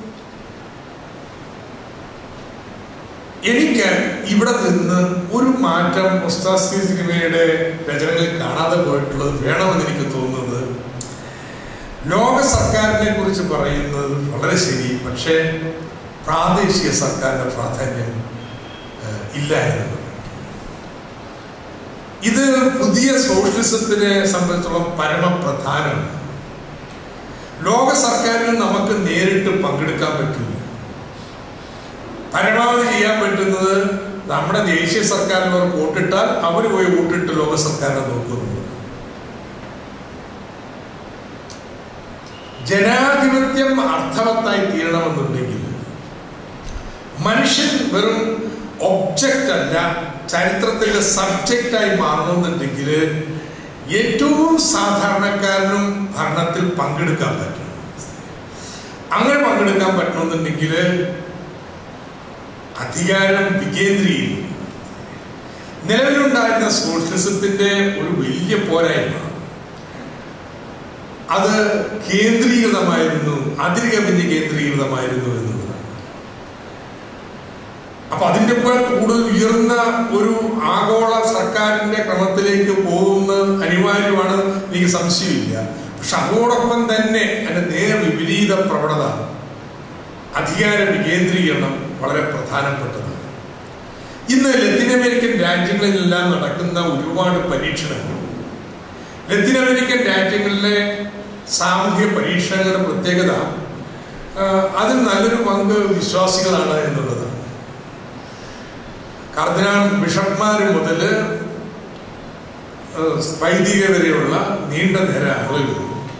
എനിക്ക് ഇവിടെ നിന്ന് ഒരു മാറ്റം മുസ്താസ്തി സിനിമയുടെ രചനകളിൽ കാണാതെ പോയിട്ടുള്ളത് വേണമെന്ന് എനിക്ക് തോന്നുന്നത് ലോക സർക്കാരിനെ കുറിച്ച് പറയുന്നത് വളരെ ശരി പക്ഷേ പ്രാദേശിക സർക്കാരിന്റെ പ്രാധാന്യം ഏഹ്, ഇല്ല എന്നുള്ളത് ഇത് പുതിയ സോഷ്യലിസത്തിനെ സംബന്ധിച്ചിടത്തോളം പരമപ്രധാനമാണ് ലോക സർക്കാരിൽ നമുക്ക് നേരിട്ട് പങ്കെടുക്കാൻ പറ്റില്ല പരമാവധി ചെയ്യാൻ പറ്റുന്നത് നമ്മുടെ ദേശീയ സർക്കാരിനവർ വോട്ടിട്ടാൽ അവർ പോയി വോട്ടിട്ട് ലോക സർക്കാരിനെ നോക്കുന്നുണ്ട് ജനാധിപത്യം അർത്ഥവത്തായി തീരണമെന്നുണ്ടെങ്കിൽ മനുഷ്യൻ വെറും ഒബ്ജക്റ്റ് അല്ല ചരിത്രത്തിന്റെ സബ്ജക്റ്റായി മാറണമെന്നുണ്ടെങ്കിൽ ഏറ്റവും സാധാരണക്കാരനും ഭരണത്തിൽ പങ്കെടുക്കാൻ പറ്റണം അങ്ങനെ പങ്കെടുക്കാൻ പറ്റണമെന്നുണ്ടെങ്കിൽ അധികാരം വികേന്ദ്രീകരിക്കും നിലവിലുണ്ടായിരുന്ന സോഷ്യലിസത്തിന്റെ ഒരു വലിയ പോരായ്മ അത് കേന്ദ്രീകൃതമായിരുന്നു അതിരുകവിഞ്ഞ് കേന്ദ്രീകൃതമായിരുന്നു എന്നുള്ളതാണ് അപ്പൊ അതിന്റെ പോലെ കൂടുതൽ ഉയർന്ന ഒരു ആഗോള സർക്കാരിന്റെ ക്രമത്തിലേക്ക് പോകുന്ന അനിവാര്യമാണ് എനിക്ക് സംശയമില്ല പക്ഷെ അതോടൊപ്പം തന്നെ അതിന്റെ നേരെ വിപരീത പ്രവണത അധികാര വികേന്ദ്രീകരണം വളരെ പ്രധാനപ്പെട്ടതാണ് ഇന്ന് ലത്തീൻ അമേരിക്കൻ രാജ്യങ്ങളിലെല്ലാം നടക്കുന്ന ഒരുപാട് പരീക്ഷണങ്ങൾ ലത്തീൻ അമേരിക്കൻ രാജ്യങ്ങളിലെ സാമൂഹ്യ പരീക്ഷണങ്ങളുടെ പ്രത്യേകത ആ, അതിൽ നല്ലൊരു പങ്ക് വിശ്വാസികളാണ് എന്നുള്ളതാണ് കർദിനാൾ ബിഷപ്പ്മാർ മുതൽ വൈദിക വരെയുള്ള നീണ്ട നിര ആളുകൾ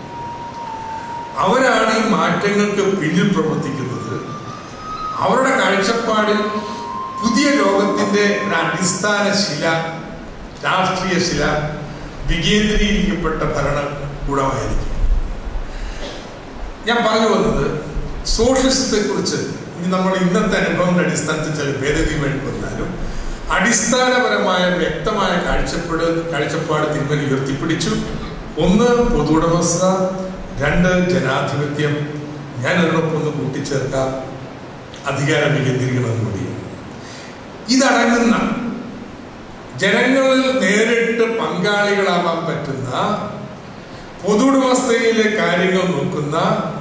അവരാണ് ഈ മാറ്റങ്ങൾക്ക് പിന്നിൽ പ്രവർത്തിക്കുന്നത് അവരുടെ കാഴ്ചപ്പാടിൽ പുതിയ ലോകത്തിന്റെ ഒരു അടിസ്ഥാന ശില രാഷ്ട്രീയ ശില വികേന്ദ്രീകരിക്കപ്പെട്ട ഭരണകൂടമായിരിക്കും ഞാൻ പറഞ്ഞു വന്നത് സോഷ്യലിസത്തെ കുറിച്ച് ഇനി നമ്മൾ ഇന്നത്തെ അനുഭവങ്ങളുടെ അടിസ്ഥാനത്തിൽ ചില ഭേദഗതി വേണ്ടി വന്നാലും അടിസ്ഥാനപരമായ വ്യക്തമായ കാഴ്ചപ്പാട് കാഴ്ചപ്പാട് തിരുമല ഉയർത്തിപ്പിടിച്ചു ഒന്ന് പൊതുവുടമസ്ഥ രണ്ട് ജനാധിപത്യം ഞാൻ അതിനൊപ്പം ഒന്ന് കൂട്ടിച്ചേർക്കാം അധികാര വികേന്ദ്രീകരണം കൂടി ഇതടങ്ങുന്ന ജനങ്ങളിൽ നേരിട്ട് പങ്കാളികളാവാൻ പറ്റുന്ന പൊതുവുടമസ്ഥയിലെ കാര്യങ്ങൾ നോക്കുന്ന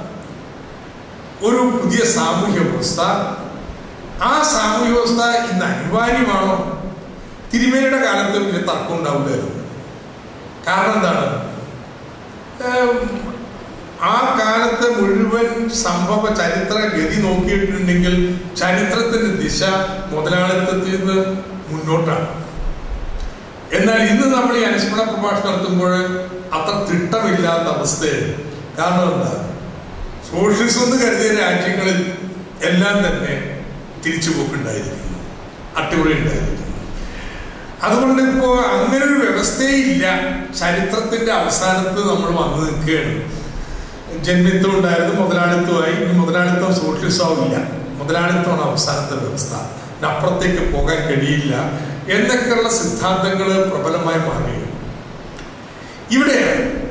ഒരു പുതിയ സാമൂഹ്യ വ്യവസ്ഥ ആ സാമൂഹ്യ വ്യവസ്ഥ ഇന്ന് അനിവാര്യമാണോ തിരുമേനിയുടെ കാലത്ത് വലിയ തർക്കം ഉണ്ടാവില്ലായിരുന്നു കാരണം എന്താണ് ഏം, ആ കാലത്തെ മുഴുവൻ സംഭവ ചരിത്ര ഗതി നോക്കിയിട്ടുണ്ടെങ്കിൽ ചരിത്രത്തിന്റെ ദിശ മുതലാളിത്തത്തിൽ നിന്ന് മുന്നോട്ടാണ് എന്നാൽ ഇന്ന് നമ്മൾ ഈ അനുസ്മരണ പ്രഭാഷണം നടത്തുമ്പോൾ അത്ര തിട്ടമില്ലാത്ത അവസ്ഥയാണ് കാരണം എന്താ സോഷ്യലിസം എന്ന് കരുതിയ രാജ്യങ്ങളിൽ എല്ലാം തന്നെ തിരിച്ചുപോക്കുണ്ടായിരിക്കുന്നു അട്ടിമറി ഉണ്ടായിരിക്കുന്നു അതുകൊണ്ട് ഇപ്പോ അങ്ങനെ ഒരു വ്യവസ്ഥയേ ഇല്ല ചരിത്രത്തിന്റെ അവസാനത്ത് നമ്മൾ വന്നു നിൽക്കുകയാണ് ജന്മിത്വം ഉണ്ടായിരുന്നു മുതലാളിത്തമായി ഇനി മുതലാളിത്തം സോഷ്യലിസം ആവില്ല മുതലാളിത്തമാണ് അവസാനത്തെ വ്യവസ്ഥ ഇതിന് അപ്പുറത്തേക്ക് പോകാൻ കഴിയില്ല എന്നൊക്കെയുള്ള സിദ്ധാന്തങ്ങൾ പ്രബലമായി മാറുകയാണ് ഇവിടെ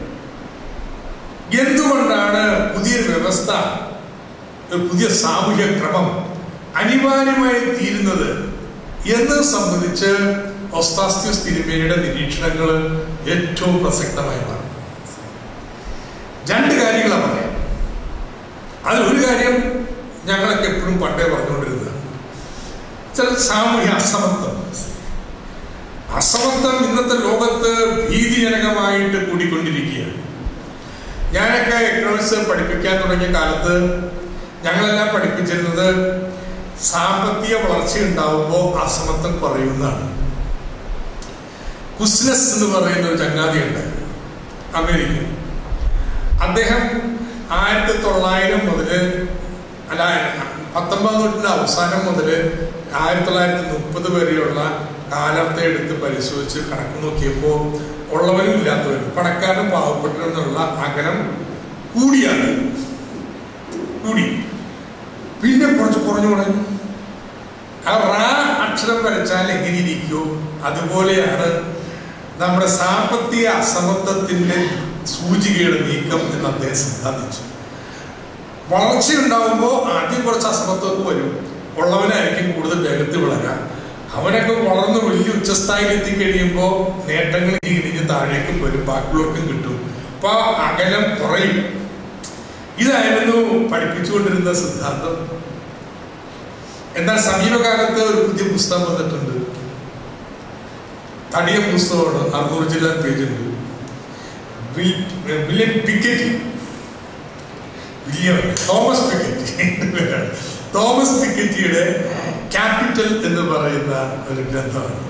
എന്തുകൊണ്ടാണ് പുതിയൊരു വ്യവസ്ഥ ഒരു പുതിയ സാമൂഹ്യ ക്രമം അനിവാര്യമായി തീരുന്നത് എന്ന് സംബന്ധിച്ച് ഒസ്താസ്ത്യോസ് തിരുമേനിയുടെ നിരീക്ഷണങ്ങൾ ഏറ്റവും പ്രസക്തമായി മാറും രണ്ട് കാര്യങ്ങളാണ് പറയാം അതിലൊരു കാര്യം ഞങ്ങളൊക്കെ എപ്പോഴും പണ്ടേ പറഞ്ഞുകൊണ്ടിരുന്നത് ചില സാമൂഹ്യ അസമത്വം അസമത്വം ഇന്നത്തെ ലോകത്ത് ഭീതിജനകമായിട്ട് കൂടിക്കൊണ്ടിരിക്കുകയാണ് ഞാനൊക്കെ എക്കണോമിക്സ് പഠിപ്പിക്കാൻ തുടങ്ങിയ കാലത്ത് ഞങ്ങളെല്ലാം പഠിപ്പിച്ചിരുന്നത് സാമ്പത്തിക വളർച്ച ഉണ്ടാവുമ്പോൾ അസമത്വം കുറയുന്നതാണ് കുസ്നസ് എന്ന് പറയുന്ന ഒരു ചങ്ങാതി ഉണ്ടായിരുന്നു അമേരിക്ക അദ്ദേഹം ആയിരത്തി തൊള്ളായിരം മുതൽ അല്ല പത്തൊമ്പതാം നൂറ്റിന്റെ അവസാനം മുതൽ ആയിരത്തി തൊള്ളായിരത്തി മുപ്പത് വരെയുള്ള കാലത്തെ എടുത്ത് പരിശോധിച്ച് കണക്ക് നോക്കിയപ്പോൾ ഉള്ളവനും ഇല്ലാത്തവനും പണക്കാരനും പാവപ്പെട്ടവനും എന്നുള്ള അകലം കൂടിയാണ് കൂടി പിന്നെ കുറച്ച് കുറഞ്ഞു കുറഞ്ഞു ആ റാ അക്ഷരം വരച്ചാൽ എങ്ങനെ ഇരിക്കുമോ അതുപോലെയാണ് നമ്മുടെ സാമ്പത്തിക അസമത്വത്തിന്റെ സൂചികയുടെ നീക്കം എന്ന് അദ്ദേഹം സിദ്ധാന്തിച്ചു വളർച്ചയുണ്ടാവുമ്പോൾ ആദ്യം കുറച്ച് അസമത്വമൊക്കെ വരും ഉള്ളവനായിരിക്കും കൂടുതൽ വേഗത്തിൽ വളരാം അവനൊക്കെ വളർന്ന് വലിയ ഉച്ചസ്ഥായിൽ എത്തിക്കഴിയുമ്പോൾ നേട്ടങ്ങൾ ഇടിഞ്ഞ് താഴേക്കും വരും ബാക്കിയുള്ളവർക്കും കിട്ടും അപ്പൊ അകലം കുറയും ഇതായിരുന്നു പഠിപ്പിച്ചുകൊണ്ടിരുന്ന സിദ്ധാന്തം എന്നാൽ സമീപകാലത്ത് ഒരു പുതിയ പുസ്തകം വന്നിട്ടുണ്ട് തടിയ പുസ്തകമാണ് അറുന്നൂറ് ജില്ലാ പേജ് ഉണ്ട് William Piketty William Thomas Piketty Thomas പിക്കറ്റിയുടെ ക്യാപിറ്റൽ എന്ന് പറയുന്ന ഒരു ഗ്രന്ഥമാണ്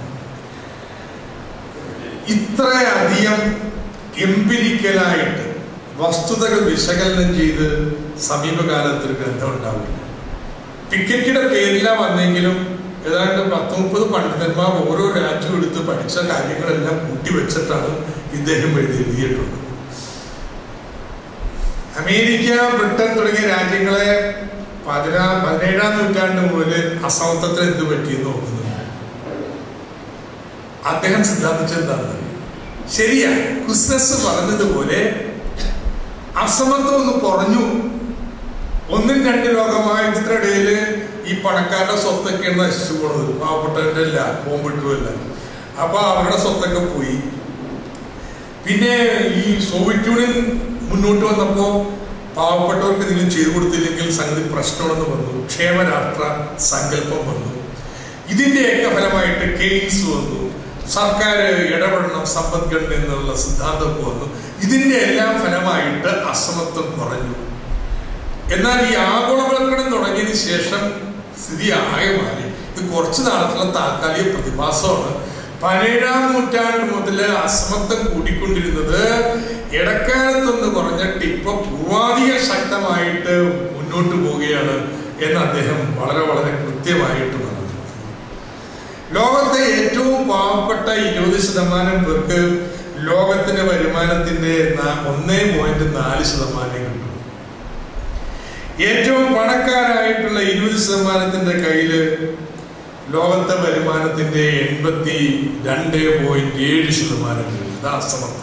ഇത്രയധികം എംപിരിക്കലായിട്ട് വസ്തുതകൾ വിശകലനം ചെയ്ത് സമീപകാലത്ത് ഒരു ഗ്രന്ഥം ഉണ്ടാവില്ല പിക്കറ്റിയുടെ പേരിലാണ് വന്നെങ്കിലും ഏതാണ്ട് പത്ത് മുപ്പത് പണ്ഡിതന്മാർ ഓരോ രാജ്യം എടുത്ത് പഠിച്ച കാര്യങ്ങളെല്ലാം കൂട്ടിവെച്ചിട്ടാണ് ഇദ്ദേഹം എഴുതി എഴുതിയിട്ടുള്ളത് അമേരിക്ക ബ്രിട്ടൻ തുടങ്ങിയ രാജ്യങ്ങളെ പതിനാ പതിനേഴാം നൂറ്റാണ്ട് മുതൽ അസമത്വത്തിന് എന്ത് പറ്റിയെന്ന് നോക്കുന്നുണ്ട് അദ്ദേഹം സിദ്ധാന്തിച്ചത് എന്താണ് ശരിയാ കുസ്നസ് പറഞ്ഞതുപോലെ അസമത്വം ഒന്ന് കുറഞ്ഞു ഒന്നും രണ്ട് ലോകമായുദ്ധത്തിനിടയിൽ ഈ പണക്കാരുടെ സ്വത്തൊക്കെയാണ് നശിച്ചു പോണത് പാവപ്പെട്ടവരുടെ അല്ല ബോംബിട്ടുമല്ല അപ്പൊ അവരുടെ സ്വത്തൊക്കെ പോയി പിന്നെ ഈ സോവിയറ്റ് യൂണിയൻ മുന്നോട്ട് വന്നപ്പോ പാവപ്പെട്ടവർക്ക് എന്തെങ്കിലും ചെയ്തു കൊടുത്തില്ലെങ്കിൽ സംഗതി പ്രശ്നമാണെന്ന് വന്നു ക്ഷേമരാഷ്ട്ര സങ്കല്പം വന്നു ഇതിന്റെയൊക്കെ ഫലമായിട്ട് കെയ്ൻസ് വന്നു സർക്കാർ ഇടപെടണം സമ്പദ്ഘടന എന്നുള്ള സിദ്ധാന്തമൊക്കെ വന്നു ഇതിന്റെ എല്ലാം ഫലമായിട്ട് അസമത്വം കുറഞ്ഞു എന്നാൽ ഈ ആഗോളവൽക്കരണം തുടങ്ങിയതിന് ശേഷം സ്ഥിതി ആകെ മാറി ഇത് കുറച്ചു നാളത്തുള്ള താൽക്കാലിക പ്രതിഭാസമാണ് പതിനേഴാം നൂറ്റാണ്ട് മുതൽ അസമത്വം കൂടിക്കൊണ്ടിരുന്നത് ഇടക്കാലത്തൊന്ന് കുറഞ്ഞിട്ട് ഇപ്പൊ പൂർവാധിക ശക്തമായിട്ട് മുന്നോട്ട് പോവുകയാണ് എന്ന് അദ്ദേഹം വളരെ വളരെ കൃത്യമായിട്ട് പറഞ്ഞു ലോകത്തെ ഏറ്റവും പാവപ്പെട്ട ഇരുപത് ശതമാനം പേർക്ക് ലോകത്തിന്റെ വരുമാനത്തിന്റെ ഒന്നേ പോയിന്റ് നാല് ശതമാനം കിട്ടും ഏറ്റവും പണക്കാരായിട്ടുള്ള ഇരുപത് ശതമാനത്തിന്റെ കയ്യില് ലോകത്തെ വരുമാനത്തിന്റെ എൺപത്തി രണ്ട് പോയിന്റ് ഏഴ് ശതമാനം കിട്ടും ഇതാ അസമത്വം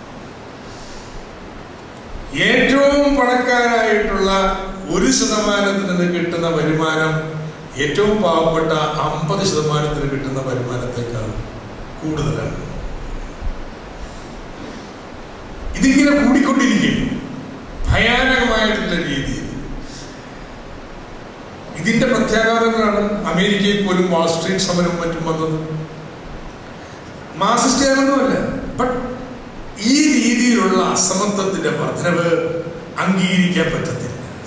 ഏറ്റവും പണക്കാരായിട്ടുള്ള ഒരു ശതമാനത്തിൽ നിന്ന് കിട്ടുന്ന വരുമാനം ഏറ്റവും പാവപ്പെട്ട അമ്പത് ശതമാനത്തിന് കിട്ടുന്ന വരുമാനത്തെക്കാൾ കൂടുതലാണ് ഇതിങ്ങനെ കൂടിക്കൊണ്ടിരിക്കുകയും ഭയാനകമായിട്ടുള്ള രീതിയിൽ ഇതിന്റെ പ്രത്യാഘാതങ്ങളാണ് അമേരിക്കയിൽ പോലും വാൾസ്ട്രീറ്റ് സമരവും മറ്റും വന്നത് മാർസിസ്റ്റുകാരൊന്നുമല്ല ബട്ട് ഈ രീതിയിലുള്ള അസമത്വത്തിന്റെ വർധനവ് അംഗീകരിക്കാൻ പറ്റത്തില്ല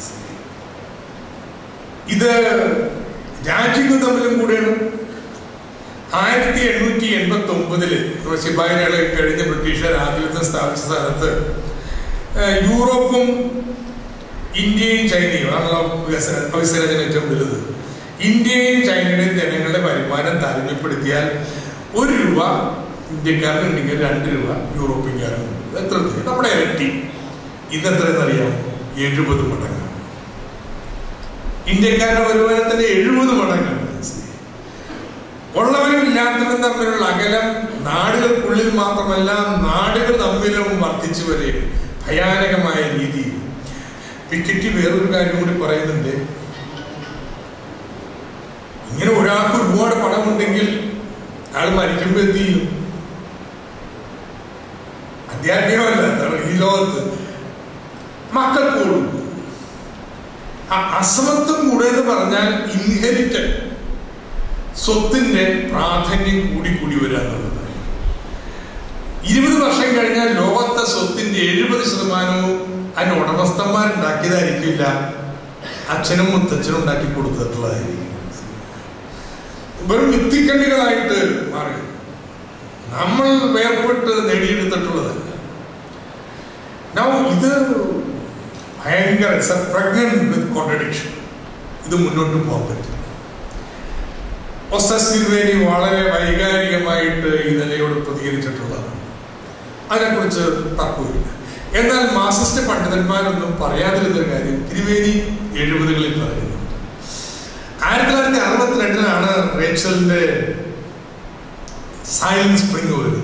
ഇത് രാജ്യങ്ങൾ തമ്മിലും കൂടെയാണ് ആയിരത്തി എണ്ണൂറ്റി എൺപത്തി ഒമ്പതില് ശിബായിനകളെ കഴിഞ്ഞ ബ്രിട്ടീഷുകാർ ആധിപത്യം സ്ഥാപിച്ച സ്ഥലത്ത് യൂറോപ്പും ഇന്ത്യയും ചൈനയും ആണല്ലോ വികസന വികസനത്തിന് ഏറ്റവും വലുത് ഇന്ത്യയും ചൈനയുടെയും ജനങ്ങളുടെ വരുമാനം താരതമ്യപ്പെടുത്തിയാൽ ഒരു രൂപ ഇന്ത്യക്കാരനുണ്ടെങ്കിൽ രണ്ട് രൂപ യൂറോപ്യൻകാരനുണ്ട് എത്ര നമ്മുടെ ഇരട്ടി ഇന്ന് എത്രയെന്നറിയാം എഴുപത് മടങ്ങ് ഇന്ത്യക്കാരുടെ വരുമാനത്തിന്റെ എഴുപത് മടങ്ങാണ് ഉള്ളവരും ഇല്ലാത്തവരും തമ്മിലുള്ള അകലം നാടുകൾക്കുള്ളിൽ മാത്രമല്ല നാടുകൾ തമ്മിലും വർദ്ധിച്ചു വരെയും ഭയാനകമായ രീതിയിൽ പിക്കറ്റി വേറൊരു കാര്യം കൂടി പറയുന്നുണ്ട് ഇങ്ങനെ ഒരാൾക്ക് ഒരുപാട് പണമുണ്ടെങ്കിൽ അയാൾ മരിക്കുമ്പോൾ എന്ത് ചെയ്യും അധ്യാത്മികമല്ല എന്താണ് ഈ ലോകത്ത് മക്കൾക്ക് കൊടുക്കും അസമത്വം കൂടെന്ന് പറഞ്ഞാൽ ഇൻഹെറിറ്റഡ് സ്വത്തിന്റെ പ്രാധാന്യം കൂടി കൂടി വരിക എന്നുള്ളതാണ് ഇരുപത് വർഷം കഴിഞ്ഞാൽ ലോകത്തെ സ്വത്തിന്റെ എഴുപത് ശതമാനവും അതിന് ഉടമസ്ഥന്മാരുണ്ടാക്കിയതായിരിക്കില്ല അച്ഛനും മുത്തച്ഛനും ഉണ്ടാക്കി കൊടുത്തിട്ടുള്ളതായിരിക്കും വെറും വിത്തിക്കണ്ണികളായിട്ട് മാറി നമ്മൾ വേർപെട്ട് നേടിയെടുത്തിട്ടുള്ളതല്ല ഇത് ഭയങ്കര പ്രഗ്നന്റ് വിത്ത് കോൺട്രഡിക്ഷൻ ഇത് മുന്നോട്ട് പോകാൻ പറ്റില്ല ഒസ്തസ്തിരുവേനി വളരെ വൈകാരികമായിട്ട് ഈ നിലയോട് പ്രതികരിച്ചിട്ടുള്ളതാണ് അതിനെക്കുറിച്ച് തർക്കമില്ല എന്നാൽ മാസിസ്റ്റ് പണ്ഡിതന്മാരൊന്നും പറയാതിരുന്ന കാര്യം തിരുവേനി എഴുപതുകളിൽ പറയുന്നു ആയിരത്തി തൊള്ളായിരത്തി അറുപത്തിരണ്ടിലാണ് റേച്ചലിന്റെ സൈലന്റ് സ്പ്രിംഗ് വരുന്നത്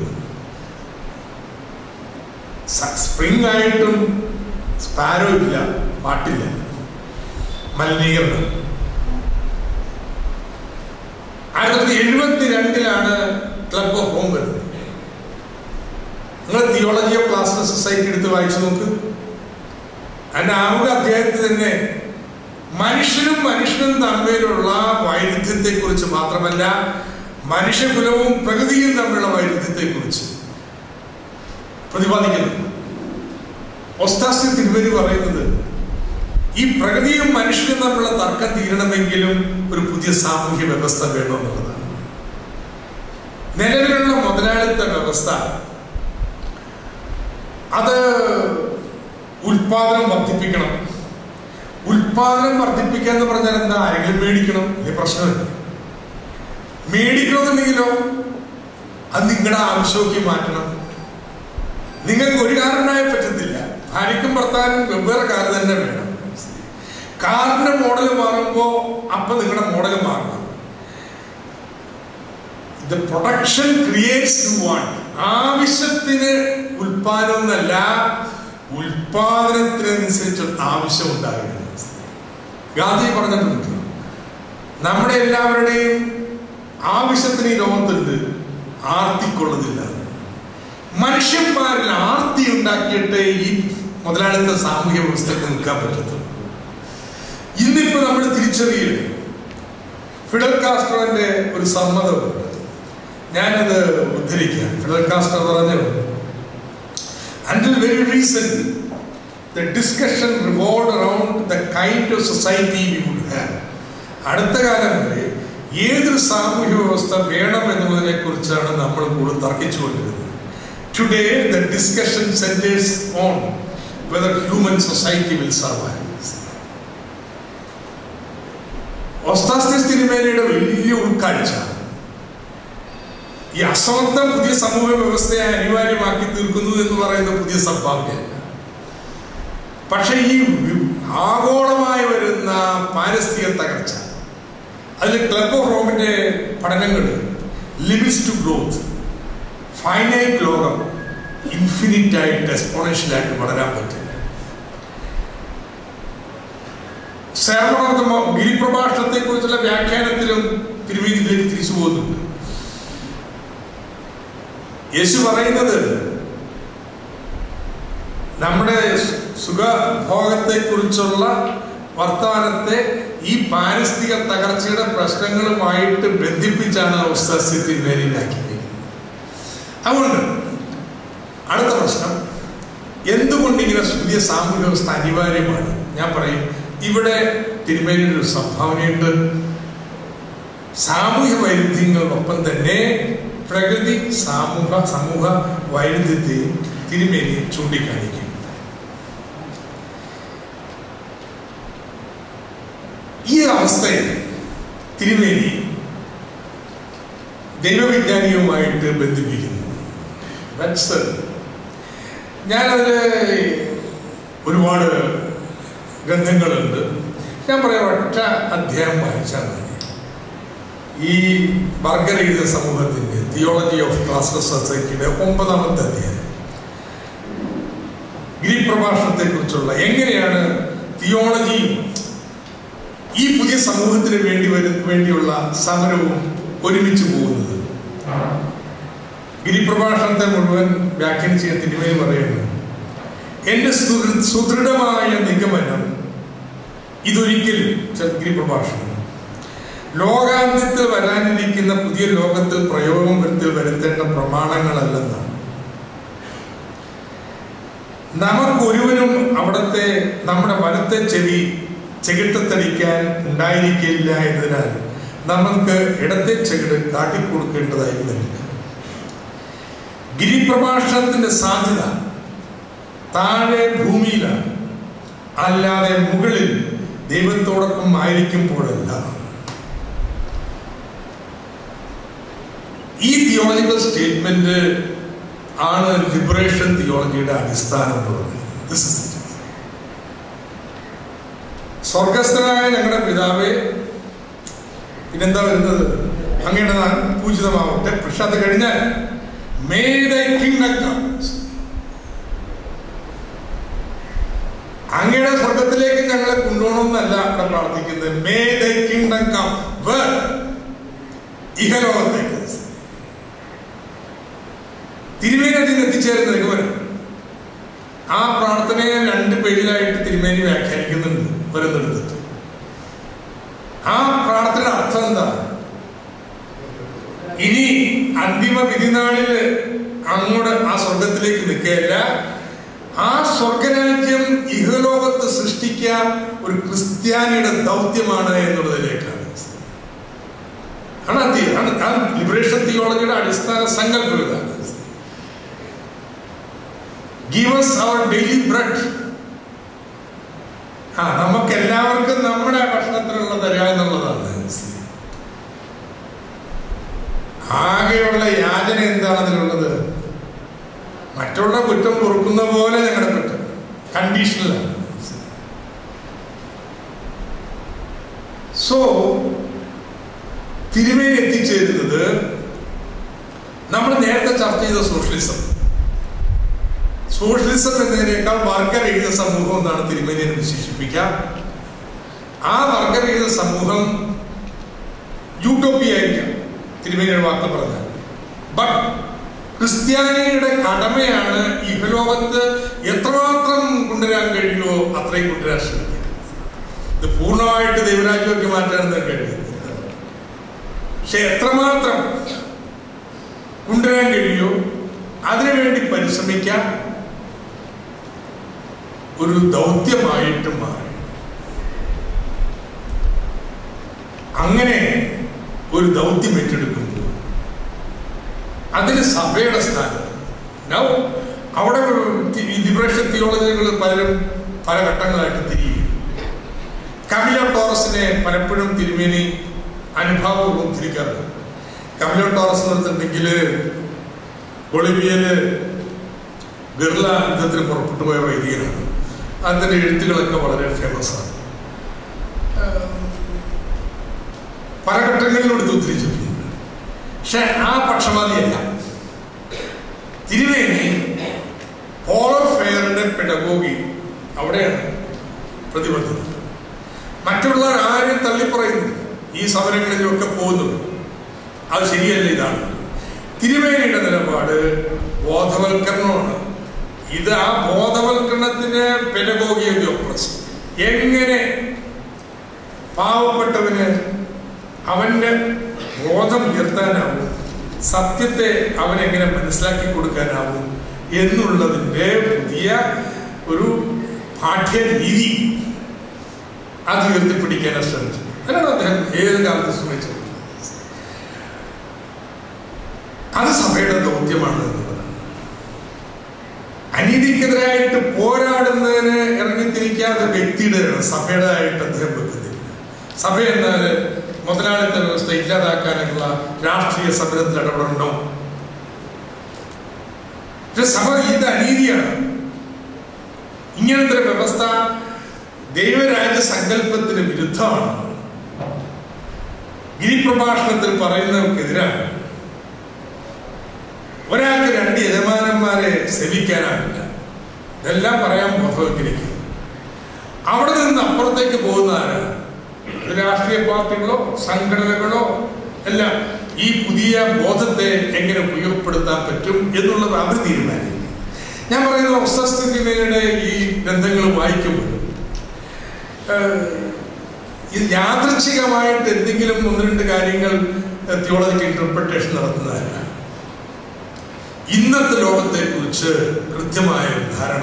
സ്പ്രിംഗ് ആയിട്ടും സ്പാരോ ഇല്ല പാട്ടില്ല മലിനീകരണം ആയിരത്തി തൊള്ളായിരത്തി എഴുപത്തിരണ്ടിലാണ് ക്ലബ് ഓഫ് ഹോം വരുന്നത് നിങ്ങൾ തിയോളജി ഓഫ് പ്ലാസ്മ സൊസൈറ്റി എടുത്ത് വായിച്ചു നോക്ക് അതിന്റെ ആമുഖ അധ്യായത്തിൽ തന്നെ മനുഷ്യനും മനുഷ്യനും തമ്മിലുള്ള വൈരുദ്ധ്യത്തെ കുറിച്ച് മാത്രമല്ല മനുഷ്യകുലവും പ്രകൃതിയും തമ്മിലുള്ള വൈരുദ്ധ്യത്തെ കുറിച്ച് പ്രതിപാദിക്കുന്നു ഒസ്താസ്തി തിരുവരി പറയുന്നത് ഈ പ്രകൃതിയും മനുഷ്യനും തമ്മിലുള്ള തർക്കം തീരണമെങ്കിലും ഒരു പുതിയ സാമൂഹ്യ വ്യവസ്ഥ വേണമെന്നുള്ളതാണ് നിലവിലുള്ള മുതലാളിത്ത വ്യവസ്ഥ അത് ഉൽപാദനം വർദ്ധിപ്പിക്കണം ഉൽപാദനം വർദ്ധിപ്പിക്കുക എന്ന് പറഞ്ഞാൽ എന്താ ആരെങ്കിലും മേടിക്കണം വലിയ പ്രശ്നമില്ല മേടിക്കണമെന്നുണ്ടെങ്കിലോ അത് നിങ്ങളുടെ ആവശ്യമൊക്കെ മാറ്റണം നിങ്ങൾക്ക് ഒരു കാരണമായ പറ്റത്തില്ല ഭാര്യയ്ക്കും ഭർത്താവിനും വെവ്വേറെ കാർ തന്നെ വേണം കാറിന്റെ മോഡൽ മാറുമ്പോ അപ്പൊ നിങ്ങളുടെ മോഡൽ മാറണം the production creates to want ആവശ്യത്തിന് ഉൽപാദനം എന്നല്ല ഉൽപാദനത്തിനനുസരിച്ച് ആവശ്യം ഉണ്ടാകുന്നത് ഗാന്ധി പറഞ്ഞിട്ടുണ്ട് നമ്മുടെ എല്ലാവരുടെയും ആവശ്യത്തിന് ഈ ലോകത്തുണ്ട് ആർത്തിക്കൊള്ളുന്നില്ല മനുഷ്യന്മാരിൽ ആർത്തി ഉണ്ടാക്കിയിട്ട് ഈ മുതലാളിത്ത സാമൂഹ്യ വ്യവസ്ഥയ്ക്ക് നിൽക്കാൻ പറ്റത്തുള്ളൂ ഇന്നിപ്പോ നമ്മൾ തിരിച്ചറിയുന്നു ഫിഡൽ കാസ്ട്രോന്റെ ഒരു സമ്മതമുണ്ട് ഞാനത് ഉദ്ധരിക്കാം ഫിഡൽ കാസ്ട്രോ പറഞ്ഞു Until very recently, the discussion revolved around the kind of society we would have. അടുത്ത കാലം വരെ ഏതൊരു സാമൂഹ്യ വ്യവസ്ഥ വേണം എന്നുള്ളതിനെ കുറിച്ചാണ് നമ്മൾ കൂടുതൽ തർക്കിച്ചുകൊണ്ടിരുന്നത് today the discussion centres on whether human society will survive Osthathios തിരുമേനയുടെ വലിയ ഉൾക്കാഴ്ച ഈ അസമത്വം പുതിയ സമൂഹ വ്യവസ്ഥയെ അനിവാര്യമാക്കി തീർക്കുന്നു എന്ന് പറയുന്ന പുതിയ സംഭാവനയല്ല പക്ഷെ ഈ ആഗോളമായി വരുന്ന പാരിസ്ഥിതിക തകർച്ച അതിൽ ക്ലബ് ഓഫ് റോമിന്റെ പഠനങ്ങൾ ലിമിറ്റ്സ് ടു ഗ്രോത്ത് ഫൈനൈറ്റ് ലോകം ഇൻഫിനിറ്റ് ആയിട്ട് എക്സ്പോണൻഷ്യലായിട്ട് വളരാൻ പറ്റില്ല സേവനാർത്ഥമോ ഗിരിപ്രഭാഷണത്തെ കുറിച്ചുള്ള വ്യാഖ്യാനത്തിലും തിരുമേനിയിലേക്ക് തിരിച്ചു പോകുന്നുണ്ട് യേശു പറയുന്നത് നമ്മുടെ സുഖഭോഗത്തെ കുറിച്ചുള്ള വർത്തമാനത്തെ ഈ പാരിസ്ഥിതിക തകർച്ചയുടെ പ്രശ്നങ്ങളുമായിട്ട് ബന്ധിപ്പിച്ചാണ് തിരുമേനിയിലാക്കിയിരിക്കുന്നത് അതുകൊണ്ട് അടുത്ത പ്രശ്നം എന്തുകൊണ്ട് ഇങ്ങനെ പുതിയ സാമൂഹ്യ വ്യവസ്ഥ അനിവാര്യമാണ് ഞാൻ പറയും ഇവിടെ തിരുമേനിയുടെ ഒരു സംഭാവനയുണ്ട് സാമൂഹ്യ വൈരുദ്ധ്യങ്ങളോടൊപ്പം തന്നെ പ്രകൃതി സാമൂഹ സമൂഹ വൈരുദ്ധ്യത്തെയും തിരുമേനിയും ചൂണ്ടിക്കാണിക്കും ഈ അവസ്ഥയിൽ തിരുമേനി ദൈവവിജ്ഞാനിയുമായിട്ട് ബന്ധിപ്പിക്കുന്നു That's ഞാനതിൽ ഒരുപാട് ഗ്രന്ഥങ്ങളുണ്ട് ഞാൻ പറയാം ഒറ്റ അധ്യായം വായിച്ചാൽ മതി ഈ വർഗരഹിത സമൂഹത്തിന്റെ തിയോളജി ഓഫ് ക്ലാസ്ലസ് സൊസൈറ്റിയുടെ ഒമ്പതാമത്തെ അധ്യായം ഗിരിപ്രഭാഷണത്തെ കുറിച്ചുള്ള എങ്ങനെയാണ് തിയോളജി ഈ പുതിയ സമൂഹത്തിന് വേണ്ടി വരു വേണ്ടിയുള്ള സമരവും ഒരുമിച്ച് പോകുന്നത് ഗിരിപ്രഭാഷണത്തെ മുഴുവൻ വ്യാഖ്യാനിച്ച് തിരുമേനി പറയുന്നു എന്റെ സുദൃഢമായ നിഗമനം ഇതൊരിക്കലും ഗിരിപ്രഭാഷണം ലോകാന്ത്യത്തിൽ വരാനിരിക്കുന്ന പുതിയ ലോകത്തിൽ പ്രയോഗം വരുത്തിൽ വരുത്തേണ്ട പ്രമാണങ്ങളല്ലെന്നാണ് നമുക്കൊരുവനും അവിടത്തെ നമ്മുടെ വലത്തെ ചെവി ചെകിട്ടത്തടിക്കാൻ ഉണ്ടായിരിക്കില്ല എന്നതിനാൽ നമുക്ക് ഇടത്തെ ചെകിട് കാട്ടിക്കൊടുക്കേണ്ടതായി വരില്ല ഗിരിപ്രഭാഷണത്തിന്റെ സാധ്യത താഴെ ഭൂമിയിലാണ് അല്ലാതെ മുകളിൽ ദൈവത്തോടൊപ്പം ആയിരിക്കുമ്പോഴല്ല ഈ തിയോളജിക്കൽ സ്റ്റേറ്റ്മെന്റ് ആണ് ലിബറേഷൻ തിയോളജിയുടെ അടിസ്ഥാനം എന്ന് പറയുന്നത് This is it. സ്വർഗസ്ഥനായ ഞങ്ങളുടെ പിതാവേ പിന്നെന്താ വരുന്നത് അങ്ങയുടെ നാം പൂജിതമാവട്ടെ പക്ഷെ അത് കഴിഞ്ഞാൽ മേ ദൈ കിങ്ഡം കം അങ്ങയുടെ സ്വർഗത്തിലേക്ക് ഞങ്ങളെ കൊണ്ടുപോകണമെന്നല്ല അവിടെ പ്രാർത്ഥിക്കുന്നത് മേ ദൈ കിങ്ഡം കം വേർ ഇഹലോകത്തേക്ക് തിരുമേനി അതിൽ എത്തിച്ചേരുന്ന നിഗമനം ആ പ്രാർത്ഥനയെ രണ്ട് പേജിലായിട്ട് തിരുമേനി വ്യാഖ്യാനിക്കുന്നുണ്ട് ഓരോന്നെടുത്തിട്ട് ആ പ്രാർത്ഥനയുടെ അർത്ഥം എന്താ ഇനി അന്തിമ വിധിനാളില് അങ്ങോട്ട് ആ സ്വർഗത്തിലേക്ക് നിൽക്കുകയല്ല ആ സ്വർഗരാജ്യം ഇഹലോകത്ത് സൃഷ്ടിക്കാൻ ഒരു ക്രിസ്ത്യാനിയുടെ ദൗത്യമാണ് എന്നുള്ളതിലേക്കാണ് ആണ് അത് ആണ് ആ ലിബറേഷൻ തിയോളജിയുടെ അടിസ്ഥാന സങ്കല്പം ഇതാണ് give us our daily bread ആ നമുക്ക് എല്ലാവർക്കും നമ്മുടെ ഭക്ഷണത്തിനുള്ള തരിക എന്നുള്ളതാണ് ആകെയുള്ള യാചന എന്താണ് അതിലുള്ളത് മറ്റുള്ള കുറ്റം പൊറുക്കുന്ന പോലെ ഞങ്ങളുടെ കുറ്റം കണ്ടീഷനിലാണ് സോ തിരുമേനി എത്തിച്ചേരുന്നത് നമ്മൾ നേരത്തെ ചർച്ച ചെയ്ത സോഷ്യലിസം സോഷ്യലിസം എന്നതിനേക്കാൾ വർഗരഹിത സമൂഹം എന്നാണ് തിരുമേനിയെ വിശേഷിപ്പിക്കാം ആ വർഗരഹിത സമൂഹം യൂട്ടോപ്പിയ ആയിരിക്കാം തിരുമേനിയുടെ വാക്ക് പറഞ്ഞാൽ ബട്ട് ക്രിസ്ത്യാനിയുടെ കടമയാണ് ഇഹലോകത്ത് എത്രമാത്രം കൊണ്ടുവരാൻ കഴിയുമോ അത്രയും കൊണ്ടുവരാൻ ശ്രമിക്കുക ഇത് പൂർണ്ണമായിട്ട് ദൈവരാജ്യമൊക്കെ മാറ്റാനൊന്നും കഴിയുന്നില്ല പക്ഷെ എത്രമാത്രം കൊണ്ടുവരാൻ കഴിയുമോ അതിനുവേണ്ടി പരിശ്രമിക്കാൻ ഒരു ദൗത്യമായിട്ട് മാറി അങ്ങനെ ഒരു ദൗത്യം ഏറ്റെടുക്കുമ്പോൾ അതിന് സഭയുടെ സ്ഥാനം നൗ അവിടെ ലിബറേഷൻ തിയോളജികൾ പലരും പല ഘട്ടങ്ങളായിട്ട് തിരിയും കമില ടോറസിനെ പലപ്പോഴും തിരുമേനി അനുഭാവപൂർവ്വം തിരിക്കാറുണ്ട് കമില ടോറസ് എന്ന് പറഞ്ഞിട്ടുണ്ടെങ്കിൽ ബൊളിവിയയില് ഗർല യുദ്ധത്തിന് പുറപ്പെട്ടു പോയ വൈദികനാണ് അതിൻ്റെ എഴുത്തുകളൊക്കെ വളരെ ഫേമസ് ആണ് പല ഘട്ടങ്ങളിലും എടുത്ത് ഉദ്ധരിച്ചിട്ടുണ്ട് പക്ഷെ ആ പക്ഷപാതിയല്ല തിരുവേനി പോളോ ഫെയറിന്റെ പെഡഗോഗി അവിടെയാണ് പ്രതിബദ്ധത മറ്റുള്ളവർ ആരും തള്ളിപ്പറയുന്നില്ല ഈ സമരങ്ങളിലൊക്കെ പോകുന്നത് അത് ശരിയല്ല ഇതാണ് തിരുവേനിയുടെ നിലപാട് ബോധവൽക്കരണമാണ് ഇത് ആ ബോധവൽക്കരണത്തിന് പെഡഗോഗിയൊക്കെ പ്ലസ് എങ്ങനെ പാവപ്പെട്ടവന് അവന്റെ ബോധം ഉയർത്താനാവും സത്യത്തെ അവനെങ്ങനെ മനസ്സിലാക്കി കൊടുക്കാനാവും എന്നുള്ളതിൻ്റെ പുതിയ ഒരു പാഠ്യരീതി അത് ഉയർത്തിപ്പിടിക്കാനാണ് ശ്രമിച്ചത് അതിനാണ് അദ്ദേഹം ഏത് കാലത്ത് ശ്രമിച്ചത് അത് സഭയുടെ ദൗത്യമാണ് എന്നുള്ളതാണ് അനീതിക്കെതിരായിട്ട് പോരാടുന്നതിന് ഇറങ്ങിത്തിരിക്കാത്ത വ്യക്തിയുടെ സഭയുടേതായിട്ട് അദ്ദേഹം വെക്കുന്നില്ല സഭ എന്നാൽ മുതലാളിത്ത വ്യവസ്ഥ ഇല്ലാതാക്കാനുള്ള രാഷ്ട്രീയ സമരത്തിൽ ഇടപെടണോ പക്ഷെ സഭ ഇത് അനീതിയാണ് ഇങ്ങനത്തെ ഒരു വ്യവസ്ഥ ദൈവരാജ്യ സങ്കല്പത്തിന് വിരുദ്ധമാണ് ഗിരിപ്രഭാഷണത്തിൽ പറയുന്നവർക്കെതിരാണ് ഒരാൾക്ക് രണ്ട് യജമാനന്മാരെ സേവിക്കാനാവില്ല ഇതെല്ലാം പറയാൻ ബോധവൽക്കരിക്കും അവിടെ നിന്ന് അപ്പുറത്തേക്ക് പോകുന്ന ആരാണ് അത് രാഷ്ട്രീയ പാർട്ടികളോ സംഘടനകളോ എല്ലാം ഈ പുതിയ ബോധത്തെ എങ്ങനെ ഉപയോഗപ്പെടുത്താൻ പറ്റും എന്നുള്ളത് അവർ തീരുമാനിക്കും ഞാൻ പറയുന്ന ഒസ്തസ്ഥിതിമയുടെ ഈ ഗ്രന്ഥങ്ങൾ വായിക്കുമ്പോൾ ഇത് യാദൃച്ഛികമായിട്ട് എന്തെങ്കിലും ഒന്ന് രണ്ട് കാര്യങ്ങൾ തിയോളജിക്കൽ ഇന്റർപ്രിട്ടേഷൻ നടത്തുന്നതല്ല ഇന്നത്തെ ലോകത്തെ കുറിച്ച് കൃത്യമായ ഒരു ധാരണ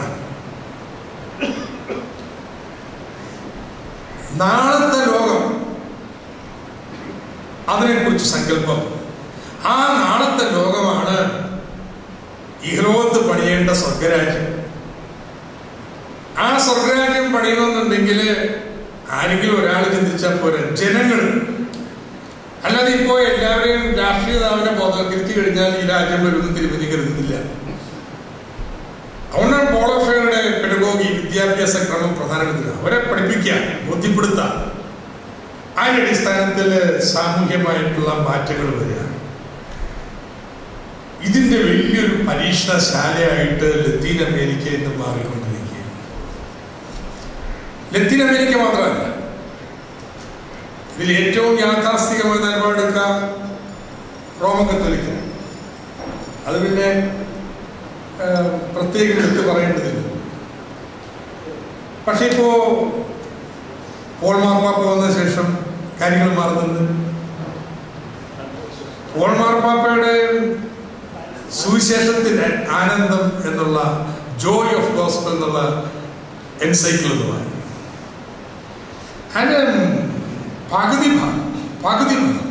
നാളത്തെ ലോകം അതിനെക്കുറിച്ച് സങ്കല്പം ആ നാളത്തെ ലോകമാണ് ഇഹലോകത്ത് പണിയേണ്ട സ്വർഗരാജ്യം ആ സ്വർഗരാജ്യം പണിയണമെന്നുണ്ടെങ്കിൽ ആരെങ്കിലും ഒരാൾ ചിന്തിച്ചാൽ പോരാ ജനങ്ങൾ അല്ലാതെ ഇപ്പോൾ എല്ലാവരെയും രാഷ്ട്രീയ സ്ഥാപന ബോധവൽക്കരിച്ചു കഴിഞ്ഞാൽ ഈ രാജ്യം വരുമെന്ന് തിരുമതി കരുതുന്നില്ല അതുകൊണ്ടാണ് പോളോഫയുടെ പെഡഗോഗി വിദ്യാഭ്യാസ ക്രമം പ്രധാനമന്ത്രി അവരെ പഠിപ്പിക്കുക ബോധ്യപ്പെടുത്തുക അതിന്റെ അടിസ്ഥാനത്തിൽ സാമൂഹ്യമായിട്ടുള്ള മാറ്റങ്ങൾ വരിക ഇതിന്റെ വലിയൊരു പരീക്ഷണശാലയായിട്ട് ലത്തീൻ അമേരിക്ക എന്ന് മാറിക്കൊണ്ടിരിക്കുകയാണ് ലത്തീൻ അമേരിക്ക മാത്രമല്ല ഇതിൽ ഏറ്റവും യാഥാസ്ഥികമായ നിലപാടെടുക്കുക റോമൻ കത്തോലിക്ക അത് പിന്നെ ആ, പ്രത്യേകം എടുത്ത് പറയേണ്ടതില്ല പക്ഷെ ഇപ്പോ പോൾ മാർപ്പാപ്പ വന്ന ശേഷം കാര്യങ്ങൾ മാറുന്നുണ്ട് പോൾ മാർപ്പാപ്പയുടെ സുവിശേഷത്തിന്റെ ആനന്ദം എന്നുള്ള ജോയ് ഓഫ് ഗോസ്പൽ എന്നുള്ള എൻസൈക്കിൾ എന്ന് പറയും അതിന്റെ പകുതി ഭാഗം പകുതി ഭാഗം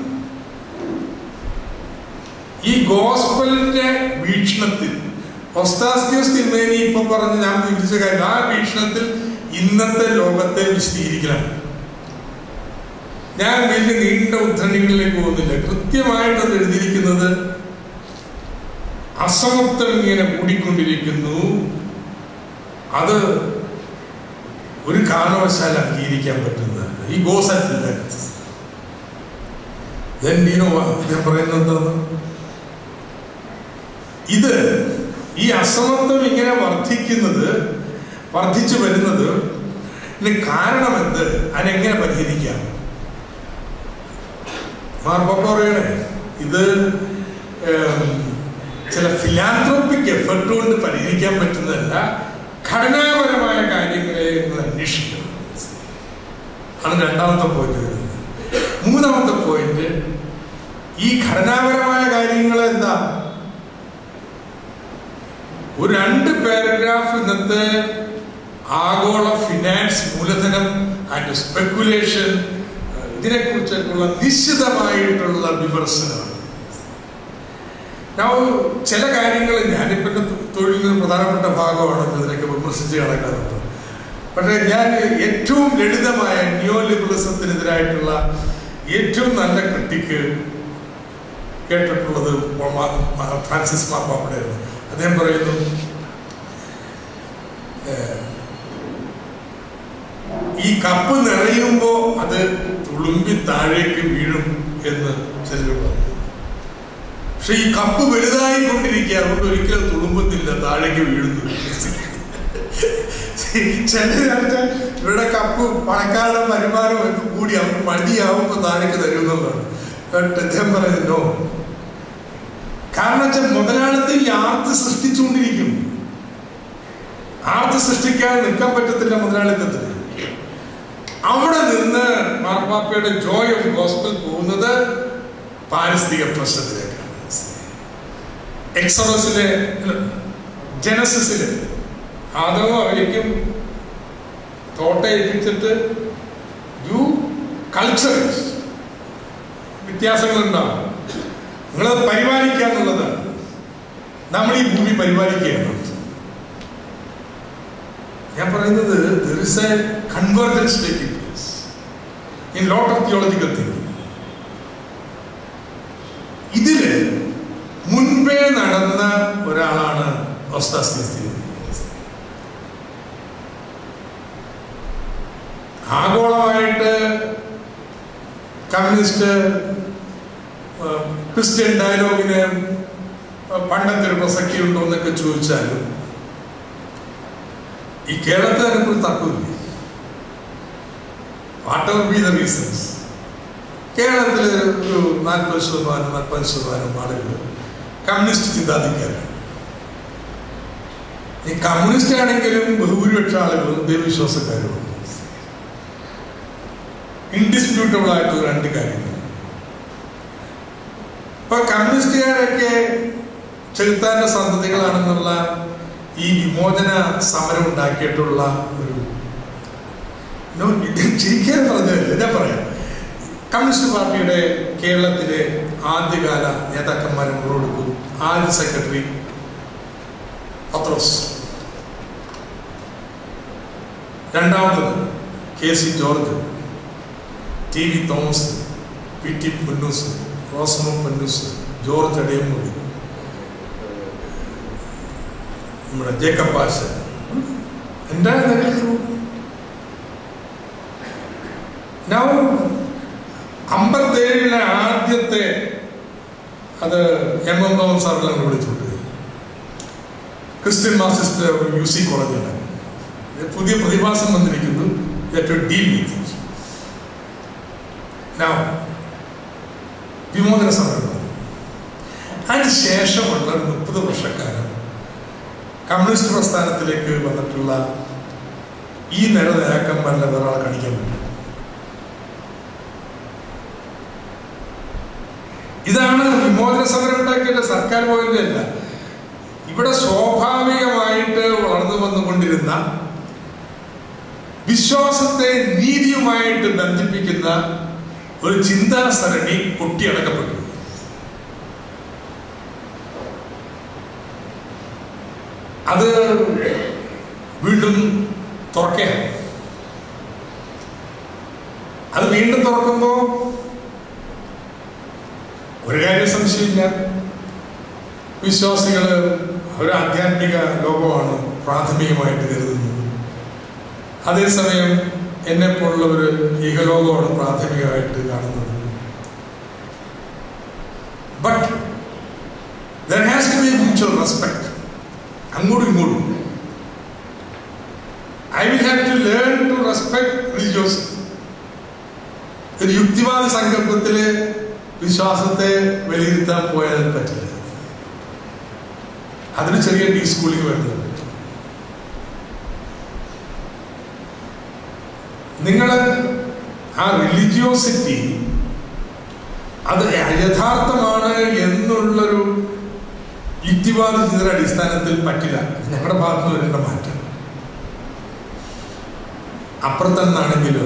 ഈ ഗോസ്പലിന്റെ വീക്ഷണത്തിൽ ഒസ്താസ്തിയോസ് തിരുമേനി ഇപ്പൊ പറഞ്ഞ് ഞാൻ വിവരിച്ച കാര്യം ആ വീക്ഷണത്തിൽ ഇന്നത്തെ ലോകത്തെ വിശദീകരിക്കണം ഞാൻ വലിയ നീണ്ട ഉദ്ധരണികളിലേക്ക് പോകുന്നില്ല കൃത്യമായിട്ട് അത് എഴുതിയിരിക്കുന്നത് അസമത്വം ഇങ്ങനെ കൂടിക്കൊണ്ടിരിക്കുന്നു അത് ഒരു കാരണവശാൽ അംഗീകരിക്കാൻ പറ്റുന്നതല്ല ഈ goes at length Then you know what? ഞാൻ പറയുന്നത് എന്താണ് ഇത് ഈ അസമത്വം ഇങ്ങനെ വർദ്ധിക്കുന്നത് വർദ്ധിച്ചു വരുന്നത് ഇതിന് കാരണം എന്ത് അതിനെങ്ങനെ പരിഹരിക്കാം മാർപ്പാപ്പ പറയണേ ഇത് ഏം, ചില ഫിലാന്ത്രോപ്പിക് എഫർട്ട് കൊണ്ട് പരിഹരിക്കാൻ പറ്റുന്നതല്ല ഘടനാപരമായ കാര്യങ്ങളെ നിങ്ങൾ അന്വേഷിക്കണം ആണ് രണ്ടാമത്തെ പോയിന്റ് വരുന്നത് മൂന്നാമത്തെ പോയിന്റ് ഈ ഘടനാപരമായ കാര്യങ്ങൾ എന്താ ഒരു രണ്ട് പാരഗ്രാഫ് ഇന്നത്തെ ആഗോള ഫിനാൻസ് മൂലധനം ആൻഡ് സ്പെക്കുലേഷൻ ഇതിനെ കുറിച്ചൊക്കെയുള്ള നിശ്ചിതമായിട്ടുള്ള വിമർശനമാണ് ഞാൻ ചില കാര്യങ്ങൾ ഞാനിപ്പോ എൻ്റെ തൊഴിലിന് പ്രധാനപ്പെട്ട ഭാഗമാണ് ഇതിനൊക്കെ വിമർശിച്ച് കിടക്കാറുണ്ട് പക്ഷേ ഞാൻ ഏറ്റവും ലളിതമായ ന്യൂ ലിബറലിസത്തിനെതിരായിട്ടുള്ള ഏറ്റവും നല്ല ക്രിട്ടിക്ക് കേട്ടിട്ടുള്ളത് മാ- മാ- ഫ്രാൻസിസ് മാപ്പാപ്പയുടെയാണ് അദ്ദേഹം പറയുന്നു ഏഹ്, ഈ കപ്പ് നിറയുമ്പോ അത് തുളുമ്പി താഴേക്ക് വീഴും എന്ന് ചിലർ പറഞ്ഞു പക്ഷെ ഈ കപ്പ് വലുതായിക്കൊണ്ടിരിക്കുക അതുകൊണ്ട് ഒരിക്കലും തുളുമ്പുന്നില്ല താഴേക്ക് വീഴുന്നു ചിലരാഴ്ച ഇവിടെ കപ്പ് പണക്കാരുടെ വരുമാനം ഒക്കെ കൂടി അവർക്ക് മടിയാവുമ്പോൾ താഴേക്ക് തരുമെന്നുള്ളതാണ് ബട്ട് അദ്ദേഹം പറയുന്നു കാരണം വെച്ചാൽ മുതലാളിത്തം ഈ ആർത്ത് സൃഷ്ടിച്ചുകൊണ്ടിരിക്കും ആർത്ത് സൃഷ്ടിക്കാൻ നിൽക്കാൻ പറ്റത്തില്ല മുതലാളിത്തത്തിന് അവിടെ നിന്ന് മാർപ്പാപ്പയുടെ ജോയ് ഓഫ് ഗോസ്പൽ പോകുന്നത് പാരിസ്ഥിതിക പ്രശ്നത്തിലേക്കാണ് എക്സോഡസിലെ ജനസിസില് ആദവും അവയ്ക്കും തോട്ട ഏൽപ്പിച്ചിട്ട് യു കൾച്ചർ വ്യത്യാസങ്ങളുണ്ടാവും നിങ്ങളത് പരിപാലിക്കുക എന്നുള്ളതാണ് നമ്മൾ ഈ ഭൂമി പരിപാലിക്കുകയാണ് ഞാൻ പറയുന്നത് there is a convergence taking place in lot of theological thinking ഇതില് മുൻപേ നടന്ന ഒരാളാണ് ഓസ്താസ്തി ആഗോളമായിട്ട് കമ്മ്യൂണിസ്റ്റ് ആ, ക്രിസ്ത്യൻ ഡയലോഗിന് ആ, പണ്ടത്തെ ഒരു പ്രസക്തി ഉണ്ടോ എന്നൊക്കെ ചോദിച്ചാലും ഈ കേരളത്തിൽ അതിനൊരു തർക്കമില്ല whatever be the reasons കേരളത്തിൽ ഒരു നാൽപ്പത് ശതമാനം നാൽപ്പത് ശതമാനം ആളുകൾ കമ്മ്യൂണിസ്റ്റ് ചിന്താധികാരാണ് ഈ കമ്മ്യൂണിസ്റ്റ് ആണെങ്കിലും ബഹുഭൂരിപക്ഷ ആളുകളും ദൈവവിശ്വാസക്കാരുമാണ് ഇൻഡിസ്പ്യൂട്ടബിൾ ആയിട്ടുള്ള രണ്ട് കാര്യങ്ങൾ ഇപ്പൊ കമ്മ്യൂണിസ്റ്റുകാരൊക്കെ ചെലുത്താന്റെ സന്തതികളാണെന്നുള്ള ഈ വിമോചന സമരം ഉണ്ടാക്കിയിട്ടുള്ള ഒരു No, ഇത് ചിരിക്കാൻ പറഞ്ഞതല്ല ഞാൻ പറയാം കമ്മ്യൂണിസ്റ്റ് പാർട്ടിയുടെ കേരളത്തിലെ ആദ്യകാല നേതാക്കന്മാരെ മുഴുവൻ ആദ്യ സെക്രട്ടറി പത്രോസ് രണ്ടാമത്തത് K C George T V Thomas P T Ponnoose Rosamma Ponnoose George Adiyampully നമ്മുടെ ജേക്കബ് പാശ എൻ്റെ നിലയിൽ ഞാൻ അമ്പത്തേഴിലെ ആദ്യത്തെ അത് എം എം തോമസ് സാറിലാണ് വിളിച്ചുകൊണ്ട് ക്രിസ്ത്യൻ മാർസിസ്റ്റ് ഒരു യു സി കോളേജിലാണ് പുതിയ പ്രതിഭാസം വന്നിരിക്കുന്നു ഏറ്റവും ഡീപ് മീറ്റിംഗ് Now, വിമോചന സമരം അതിന് ശേഷമുള്ള ഒരു മുപ്പത് വർഷക്കാലം കമ്മ്യൂണിസ്റ്റ് പ്രസ്ഥാനത്തിലേക്ക് വന്നിട്ടുള്ള ഈ നില നേതാക്കന്മാരുടെ വേറെ ആളെ കാണിക്കാൻ പറ്റും ഇതാണ് വിമോചന സമരം ഉണ്ടാക്കിയിട്ട് സർക്കാർ പോയിന്റ് അല്ല ഇവിടെ സ്വാഭാവികമായിട്ട് വളർന്നു വന്നുകൊണ്ടിരുന്ന വിശ്വാസത്തെ നീതിയുമായിട്ട് ബന്ധിപ്പിക്കുന്ന ഒരു ചിന്താ സരണി കൊട്ടിയടക്കപ്പെട്ടു അത് വീണ്ടും തുറക്കുകയാണ് അത് വീണ്ടും തുറക്കുമ്പോൾ ഒരു കാര്യം സംശയമില്ല വിശ്വാസികൾ ഒരു ആധ്യാത്മിക ലോകമാണ് പ്രാഥമികമായിട്ട് കരുതുന്നത് അതേസമയം എന്നെ പോലുള്ളവർ ഈഹലോകമാണ് പ്രാഥമികമായിട്ട് കാണുന്നത് but there has to be mutual respect അങ്ങോട്ടും ഇങ്ങോട്ടും I will have to learn to respect religious ഒരു യുക്തിവാദ സങ്കല്പത്തില് വിശ്വാസത്തെ വിലയിരുത്താൻ പോയാൽ പറ്റില്ല അതിന് ചെറിയ ഡീ സ്കൂളിംഗ് വേണ്ടത് നിങ്ങൾ ആ റിലീജിയോസിറ്റി അത് യഥാർത്ഥമാണ് എന്നുള്ളൊരു യുക്തിവാദ ചിന്ത അടിസ്ഥാനത്തിൽ പറ്റില്ല ഞങ്ങളുടെ ഭാഗത്ത് നിന്ന് വരേണ്ട മാറ്റം അപ്പുറത്തെന്നാണെങ്കിലും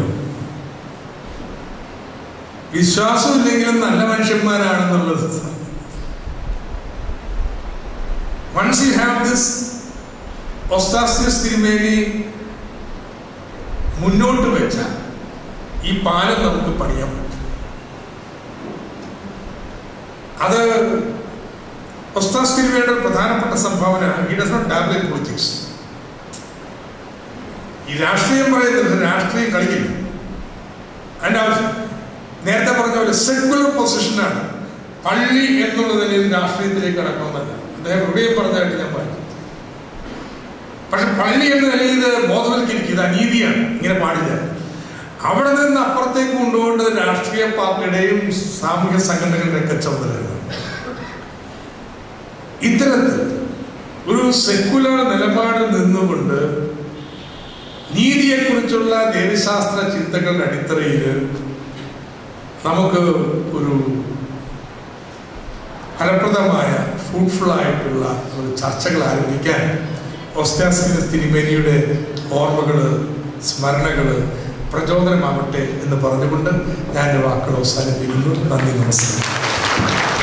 വിശ്വാസമില്ലെങ്കിലും നല്ല മനുഷ്യന്മാരാണെന്നുള്ളത് once you have this Osthathios തിരുമേനി മുന്നോട്ട് വെച്ച ഈ പാലം നമുക്ക് പണിയാൻ പറ്റും അത് ഒസ്താസ് തിരുമേനിയുടെ ഒരു പ്രധാനപ്പെട്ട സംഭാവന ഈ does not dabble in politics ഈ രാഷ്ട്രീയം പറയുന്നത് രാഷ്ട്രീയം കളിക്കില്ല അതിന്റെ ആവശ്യം നേരത്തെ പറഞ്ഞ പോലെ സെക്യുലർ പൊസിഷനാണ് പള്ളി എന്നുള്ള നിലയിൽ രാഷ്ട്രീയത്തിലേക്ക് കടക്കണമെന്നല്ല അദ്ദേഹം ഹൃദയം പറഞ്ഞതായിട്ട് ഞാൻ പറഞ്ഞു പക്ഷെ പള്ളി എന്ന നിലയിൽ ഇത് ബോധവൽക്കരിക്കുക ഇത് അനീതിയാണ് ഇങ്ങനെ പാടില്ല അവിടെ നിന്ന് അപ്പുറത്തേക്ക് കൊണ്ടുപോകേണ്ടത് രാഷ്ട്രീയ പാർട്ടിയുടെയും സാമൂഹ്യ സംഘടനകളുടെ ഒക്കെ ചുമതലയാണ് ഇത്തരത്തിൽ ഒരു സെക്കുലർ നിലപാടിൽ നിന്നുകൊണ്ട് നീതിയെക്കുറിച്ചുള്ള ദേവശാസ്ത്ര ചിന്തകളുടെ അടിത്തറയിൽ നമുക്ക് ഒരു ഫലപ്രദമായ ഫ്രൂട്ട്ഫുൾ ആയിട്ടുള്ള ഒരു ചർച്ചകൾ ആരംഭിക്കാൻ ഒസ്റ്റാസിന് തിരുമേനിയുടെ ഓർമ്മകൾ സ്മരണകൾ പ്രചോദനമാവട്ടെ എന്ന് പറഞ്ഞുകൊണ്ട് ഞാൻ എൻ്റെ വാക്കുകൾ അവസാനിപ്പിക്കുന്നു നന്ദി നമസ്കാരം